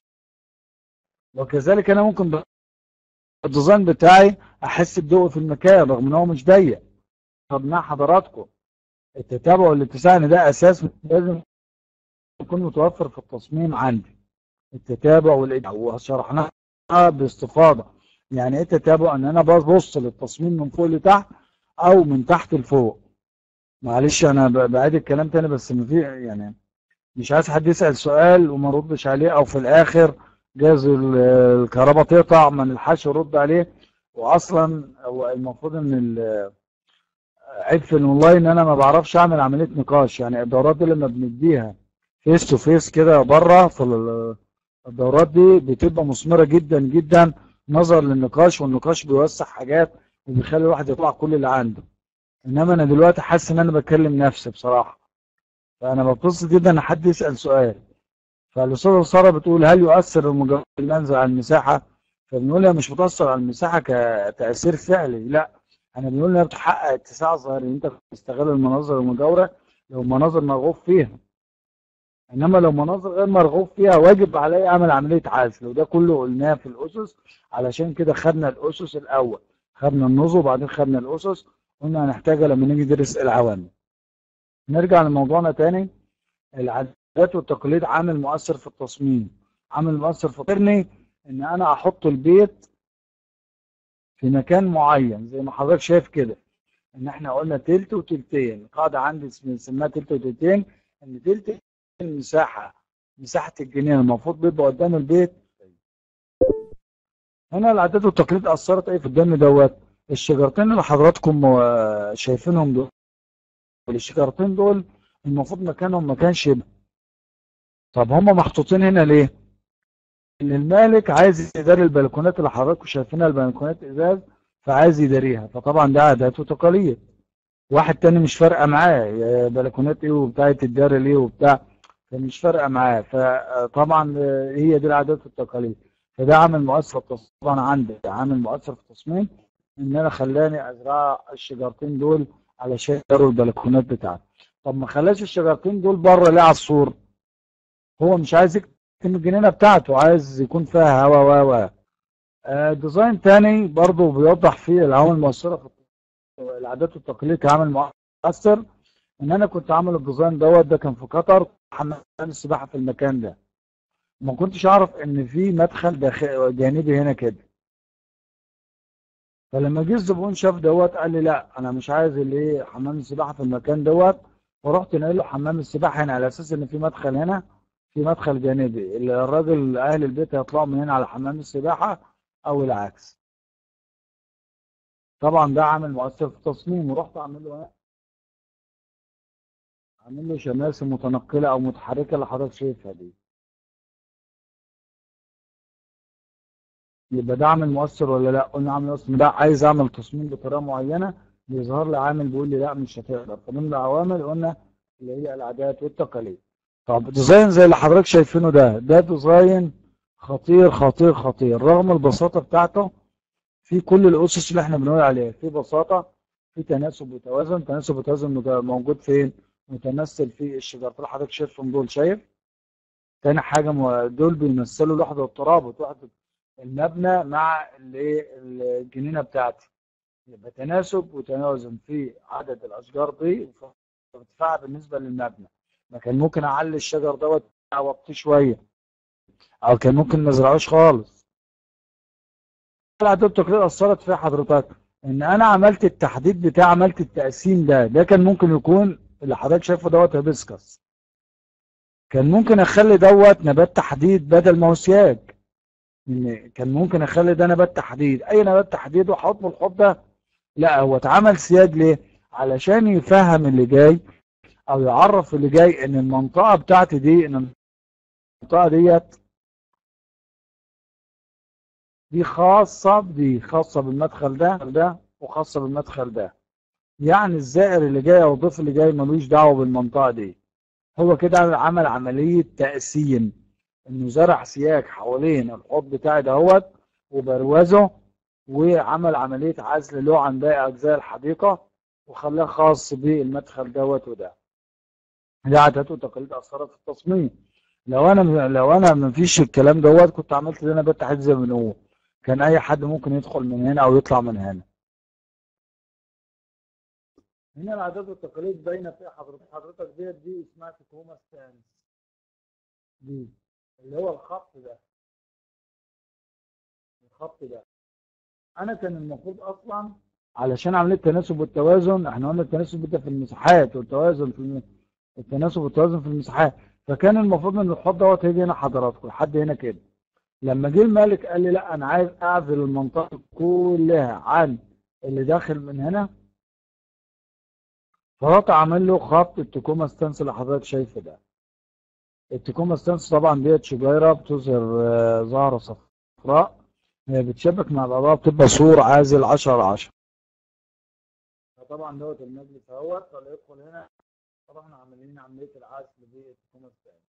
وكذلك انا ممكن ب- الديزاين بتاعي احس بضوء في المكان رغم ان هو مش ضيق طب مع حضراتكم التتابع والاتساع ان ده اساس لازم يكون متوفر في التصميم عندي التتابع والإبداع وشرحناها باستفاضه يعني ايه التتابع ان انا ببص للتصميم من فوق لتحت او من تحت لفوق معلش انا ب- بعيد الكلام تاني بس ما في يعني مش عايز حد يسأل سؤال وما ردش عليه او في الاخر جاز ال- الكهرباء تقطع ما نلحقش نرد عليه واصلا هو المفروض ان ال- عيب في الاونلاين ان انا ما بعرفش اعمل عمليه نقاش يعني الدورات دي لما بنديها فيس تو فيس كده بره في ال- الدورات دي بتبقى مثمره جدا جدا نظرا للنقاش والنقاش بيوسع حاجات وبيخلي الواحد يطلع كل اللي عنده انما انا دلوقتي حاسس ان انا بكلم نفسي بصراحه فانا ببسط جدا ان حد يسال سؤال فالاستاذه ساره بتقول هل يؤثر المجرد المنزل على المساحه فبنقول هي مش بتاثر على المساحه كتاثير فعلي لا احنا بنقول انها بتحقق اتساع ظاهري انت بتستغل المناظر المجاوره لو مناظر مرغوب فيها انما لو مناظر غير مرغوب فيها واجب علي اعمل عمليه عزل وده كله قلناه في الاسس علشان كده خدنا الاسس الاول خدنا النظم وبعدين خدنا الاسس قلنا هنحتاجها لما نيجي ندرس العوامل نرجع لموضوعنا تاني العادات والتقاليد عامل مؤثر في التصميم عامل مؤثر في التصميم ان انا احط البيت في مكان معين زي ما حضرتك شايف كده ان احنا قلنا تلت وتلتين القاعده عندي بنسميها تلت وتلتين ان تلت المساحه مساحه الجنينه المفروض بيبقى قدام البيت هنا العادات والتقاليد اثرت ايه في الدم دوت الشجرتين اللي حضراتكم آه، شايفينهم دول الشجرتين دول المفروض مكانهم مكان شبه طب هم محطوطين هنا ليه ان المالك عايز يداري البلكونات اللي حضراتكم شايفينها البلكونات ازاز فعايز يداريها فطبعا ده عادات وتقاليد واحد تاني مش فارقه معاه يا بلكونات ايه وبتاع تداري ليه وبتاع فمش فارقه معاه فطبعا هي دي العادات والتقاليد فده عامل مؤثر في التصميم طبعا عندي عامل مؤثر في التصميم ان انا خلاني ازرع الشجرتين دول علشان يداروا البلكونات بتاعتي طب ما خلاش الشجرتين دول بره ليه على السور هو مش عايز يكتم الجنينه بتاعته عايز يكون فيها هوا و و آه، ديزاين تاني برضه بيوضح فيه العوامل المؤثره في العادات والتقاليد كعامل مؤثر ان انا كنت عامل الديزاين دوت ده كان في قطر حمام السباحه في المكان ده ما كنتش اعرف ان في مدخل داخل جانبي هنا كده فلما جه الزبون شاف دوت قال لي لا انا مش عايز الايه حمام السباحه في المكان دوت ورحت ناقل له حمام السباحه هنا على اساس ان في مدخل هنا في مدخل جانبي الراجل اهل البيت هيطلعوا من هنا على حمام السباحه او العكس طبعا ده عامل مؤثر في التصميم ورحت اعمل له عامل له شماسي متنقله او متحركه اللي حضرتك شايفها دي يبقى ده عامل مؤثر ولا لا قلنا عامل مؤثر ده عايز اعمل تصميم بطريقه معينه بيظهر لي عامل بيقول لي لا مش هتقدر فمن العوامل قلنا اللي هي العادات والتقاليد طب ديزاين زي اللي حضرتك شايفينه ده ده ديزاين خطير خطير خطير رغم البساطه بتاعته في كل الاسس اللي احنا بنقول عليها في بساطه في تناسب وتوازن تناسب وتوازن مت- موجود فين متمثل في الشجرتين اللي حضرتك شايفهم دول شايف تاني حاجه مو- دول بيمثلوا وحده الترابط وحده المبنى مع الايه الجنينه بتاعتي يبقى تناسب وتوازن في عدد الاشجار دي وفي ارتفاعها بالنسبه للمبنى ما كان ممكن اعلي الشجر دوت اوطيه شويه او كان ممكن ما ازرعوش خالص العادات التقليد اثرت في حضرتك ان انا عملت التحديد بتاع عملت التقسيم ده ده كان ممكن يكون اللي حضرتك شايفه دوت هيبسكس كان ممكن اخلي دوت نبات تحديد بدل ما هو سياج إن كان ممكن اخلي ده نبات تحديد اي نبات تحديد واحط له الحب ده لا هو اتعمل سياج ليه علشان يفهم اللي جاي او يعرف اللي جاي ان المنطقه بتاعتي دي ان المنطقه ديت دي خاصه بدي خاصه بالمدخل ده ده وخاصه بالمدخل ده يعني الزائر اللي جاي او الضيف اللي جاي ملوش دعوه بالمنطقه دي هو كده عمل عمليه تقسيم انه زرع سياج حوالين الحوض بتاعي دهوت وبروزه وعمل عمليه عزل له عن باقي اجزاء الحديقه وخلاه خاص بالمدخل دوت وده دي عادات وتقاليد اثرت في التصميم لو انا لو انا ما فيش الكلام دوت كنت عملت اللي انا بتحت زي ما بنقول كان اي حد ممكن يدخل من هنا او يطلع من هنا هنا العادات والتقاليد باينه في حضرتك حضرتك ديت دي اسمها تكومه ستانس دي اللي هو الخط ده الخط ده انا كان المفروض اصلا علشان عمليه التناسب والتوازن احنا قلنا التناسب ده في المساحات والتوازن في الم... التناسب والتوازن في المساحات فكان المفروض ان الخط دوت هيجي هنا حضراتكم لحد هنا كده لما جه الملك قال لي لا انا عايز اعزل المنطقه كلها عن اللي داخل من هنا فرحت عامل له خط التكوما ستانس اللي حضرتك شايفه ده التكوما ستانس طبعا ديت شجيره بتظهر آه، زهره صفراء هي بتشبك مع بعضها بتبقى سور عازل 10 على 10 فطبعا دوت المجلس اهوت فلا يدخل هنا طبعا عاملين عمليه العزل بالتكوما ستانس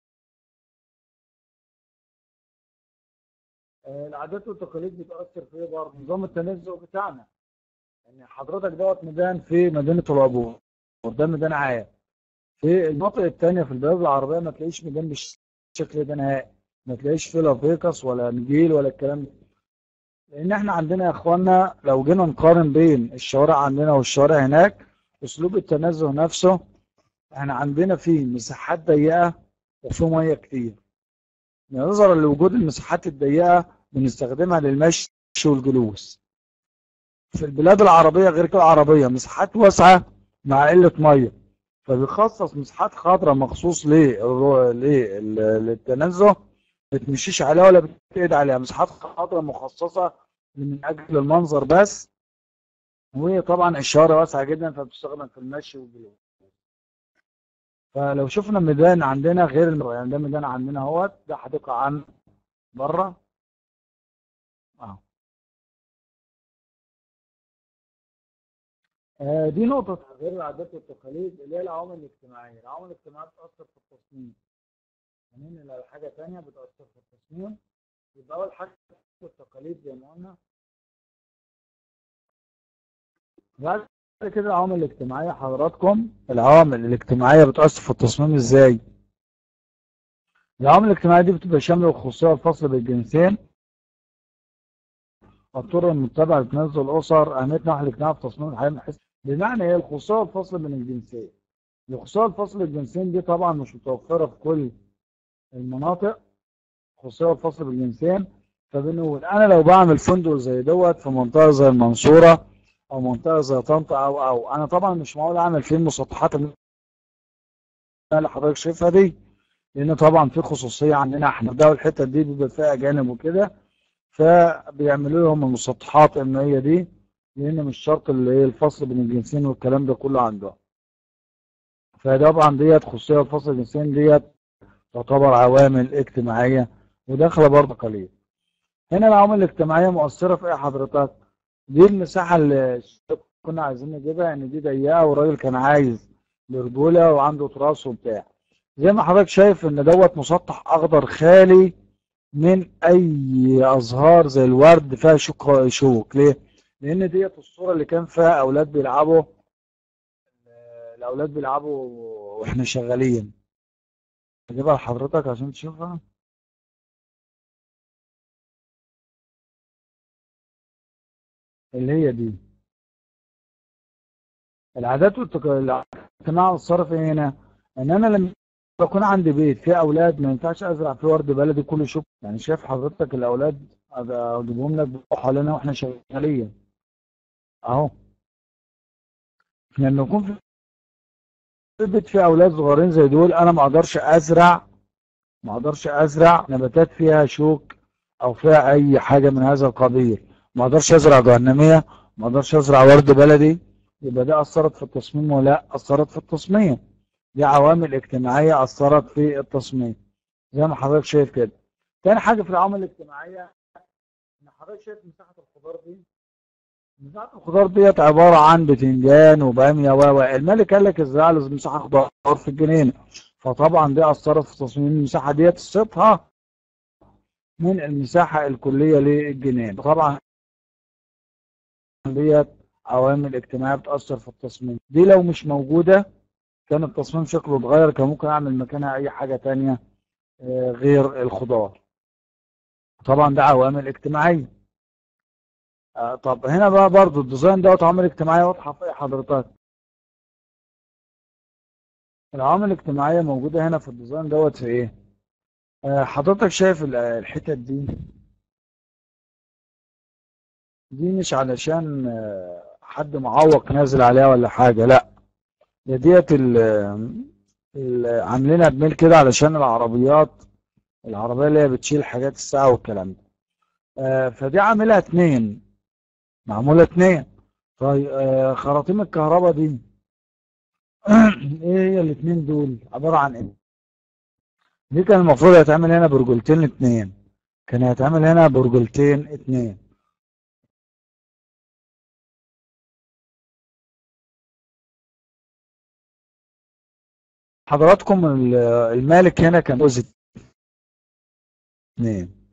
آه، العادات والتقاليد بتأثر في ايه برضه؟ نظام التنزه بتاعنا. يعني حضرتك دوت ميدان في مدينة العبور ده ميدان عام. في المناطق التانية في البلاد العربية ما تلاقيش ميدان بالشكل ده نهائي. ما تلاقيش فيه لا فيكس ولا نجيل ولا الكلام ده. لأن احنا عندنا يا اخوانا لو جينا نقارن بين الشوارع عندنا والشوارع هناك أسلوب التنزه نفسه احنا عندنا فيه مساحات ضيقة وفيه مية كتير. نظرا لوجود المساحات الضيقة بنستخدمها للمشي والجلوس في البلاد العربية غير كده العربية مساحات واسعة مع قلة مية فبيخصص مساحات خضراء مخصوص للرو- لل- للتنزه ما بتمشيش عليها ولا بتقعد عليها مساحات خضراء مخصصة من أجل المنظر بس وطبعا الشوارع واسعة جدا فبتستخدم في المشي والجلوس فلو شفنا ميدان عندنا غير الم- يعني ده ميدان عندنا اهوت ده حديقة عام بره اهو آه، دي نقطة غير العادات والتقاليد اللي هي العوامل الاجتماعية، العوامل الاجتماعية بتأثر في التصميم. هننقل على حاجة تانية بتأثر في التصميم، يبقى أول حاجة التقاليد زي ما قلنا. بعد كده العوامل الاجتماعية حضراتكم، العوامل الاجتماعية بتأثر في التصميم إزاي؟ العوامل الاجتماعية دي بتبقى شاملة الخصوصية والفصل بالجنسين، الطرق المتبعة لتنزل الأسر، أهمية نحو الاجتماع في تصميم الحياة من حيث بمعنى هي الخصوصية والفصل بين الجنسين. الخصوصية والفصل الجنسين دي طبعا مش متوفرة في كل المناطق خصوصية والفصل بالجنسين فبنقول أنا لو بعمل فندق زي دوت في منطقة زي المنصورة أو منطقة زي طنطا أو أو أنا طبعا مش معقول أعمل فيه المسطحات اللي حضرتك شايفها دي لأن طبعا في خصوصية عندنا احنا ده والحتة دي بيبقى فيها أجانب وكده فبيعملوا لهم المسطحات المائية دي لأن مش شرط اللي هي الفصل بين الجنسين والكلام ده كله عندهم فطبعا ديت خصوصية الفصل الجنسين ديت تعتبر عوامل اجتماعية وداخلة برضه قليل هنا العوامل الاجتماعية مؤثرة في ايه حضرتك؟ دي المساحة اللي كنا عايزين نجيبها ان دي ضيقة والراجل كان عايز برجولة وعنده تراث وبتاع زي ما حضرتك شايف ان دوت مسطح اخضر خالي من اي ازهار زي الورد فيها شوك شوك ليه؟ لان ديت الصورة اللي كان فيها اولاد بيلعبوا الاولاد بيلعبوا واحنا شغالين اجيبها لحضرتك عشان تشوفها اللي هي دي العادات والاجتماع الصرف هنا ان انا لما بكون عندي بيت فيه اولاد ما ينفعش ازرع فيه ورد بلدي كله شوك يعني شايف حضرتك الاولاد اجيبهم لك بيبقوا حوالينا واحنا شغالين اهو لما يكون في بيت فيه اولاد صغيرين زي دول انا ما اقدرش ازرع ما اقدرش ازرع نباتات فيها شوك او فيها اي حاجه من هذا القبيل ما اقدرش ازرع جهنميه ما اقدرش ازرع ورد بلدي يبقى ده اثرت في التصميم ولا اثرت في التصميم دي عوامل اجتماعيه اثرت في التصميم زي ما حضرتك شايف كده تاني حاجه في العوامل الاجتماعيه ان حضرتك شايف مساحه الخضار دي مساحه الخضار ديت عباره عن بتنجان وباميه و الملك قال لك ازرع له مساحه خضار في الجنينه فطبعا دي اثرت في تصميم المساحه ديت صيتها من المساحه الكليه للجنين طبعا ديت عوامل اجتماعيه بتاثر في التصميم دي لو مش موجوده كان التصميم شكله اتغير كان ممكن اعمل مكانها اي حاجة تانية آه، غير الخضار طبعا ده عوامل اجتماعية آه، طب هنا بقى برضو الديزاين دوت عوامل اجتماعية واضحة في إيه حضرتك العوامل الاجتماعية موجودة هنا في الديزاين دوت في ايه آه، حضرتك شايف ال- الحتت دي دي مش علشان آه، حد معوق نازل عليها ولا حاجة لا ده ديت ال ال- عاملينها بميل كده علشان العربيات العربية اللي هي بتشيل حاجات الساعة والكلام ده آه، فدي عاملها اتنين معمولة اتنين طيب آه، خراطيم الكهرباء دي ايه هي الاتنين دول عبارة عن ايه دي كان المفروض يتعمل هنا برجولتين اتنين كان يتعمل هنا برجولتين اتنين حضراتكم ال- المالك هنا كان جوز اتنين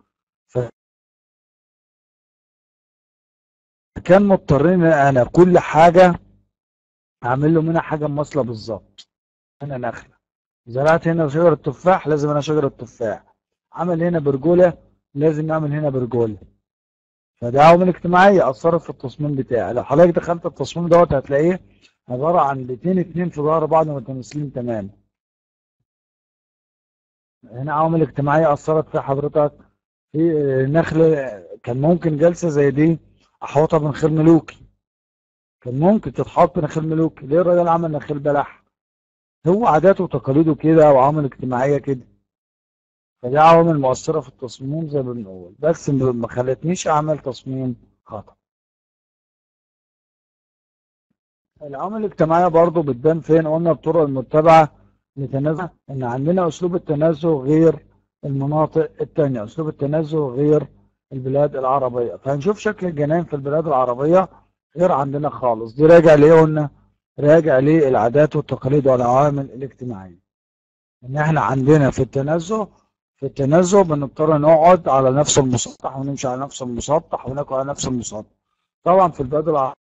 فكان مضطرين انا كل حاجة اعمل له منها حاجة مواصلة بالظبط انا نخلة زرعت هنا شجرة تفاح لازم انا شجرة تفاح عمل هنا برجولة لازم اعمل هنا برجولة فدي عوامل اجتماعية اثرت في التصميم بتاعي لو حضرتك دخلت التصميم دوت هتلاقيه عبارة عن بيتين اتنين في ظهر بعض متماثلين تماما هنا عوامل اجتماعية اثرت في حضرتك في نخل كان ممكن جلسة زي دي احوطها بنخيل ملوكي كان ممكن تتحط نخيل ملوكي ليه الراجل عمل نخيل بلح هو عاداته وتقاليده كده وعوامل اجتماعية كده فدي عوامل مؤثرة في التصميم زي ما بنقول بس ما خلتنيش اعمل تصميم خطأ العوامل الاجتماعية برضو بتبان فين قلنا الطرق المتبعة لتنازع ان عندنا اسلوب التنازع غير المناطق التانية اسلوب التنازع غير البلاد العربية فهنشوف شكل الجناين في البلاد العربية غير عندنا خالص دي راجع ليه قلنا راجع للعادات والتقاليد والعوامل الاجتماعية ان احنا عندنا في التنزه في التنزه بنضطر نقعد على نفس المسطح ونمشي على نفس المسطح وناكل على نفس المسطح طبعا في البلاد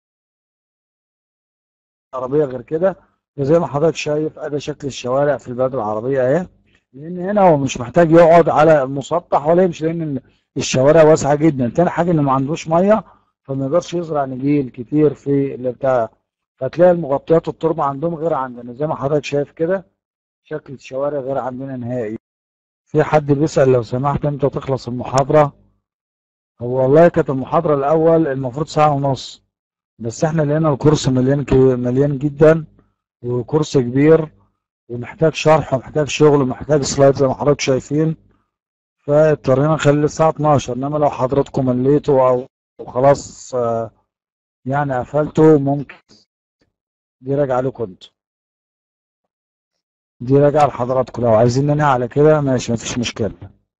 العربية غير كده وزي ما حضرتك شايف ادي شكل الشوارع في البلاد العربية اهي لان هنا هو مش محتاج يقعد على المسطح ولا يمشي لان الشوارع واسعة جدا تاني حاجة ان ما عندوش مية فما يقدرش يزرع نجيل كتير في اللي بتاع فتلاقي المغطيات التربة عندهم غير عندنا زي ما حضرتك شايف كده شكل الشوارع غير عندنا نهائي في حد بيسأل لو سمحت امتى تخلص المحاضرة هو والله كانت المحاضرة الأول المفروض ساعة ونص بس احنا لقينا الكورس مليان ك- مليان جدا وكورس كبير ومحتاج شرح ومحتاج شغل ومحتاج سلايد زي ما حضرتك شايفين فاضطرينا نخلي الساعة 12 انما لو حضراتكم مليتوا او خلاص آه، يعني قفلتوا ممكن دي راجعة لكم انتوا دي راجعة لحضراتكم لو عايزين ننهي على كده ماشي مفيش مشكلة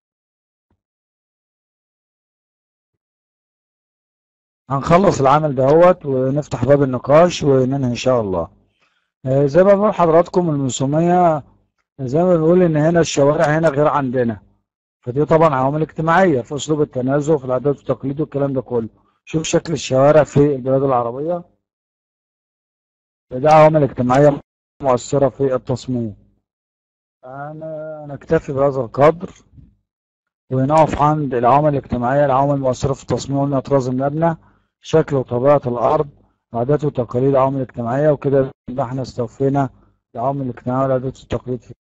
هنخلص العمل دهوت ونفتح باب النقاش وننهي ان شاء الله آه، زي ما بقول لحضراتكم الموسومية زي ما بنقول ان هنا الشوارع هنا غير عندنا فدي طبعا عوامل اجتماعية في اسلوب التنازل في العادات والتقاليد والكلام ده كله شوف شكل الشوارع في البلاد العربية فدي عوامل اجتماعية مؤثرة في التصميم أنا نكتفي بهذا القدر ونقف عند العوامل الاجتماعية العوامل المؤثرة في التصميم قلنا طراز المبنى شكل وطبيعة الأرض عادات وتقاليد عوامل اجتماعية وكده يبقى احنا استوفينا العوامل الاجتماعية والعادات والتقاليد في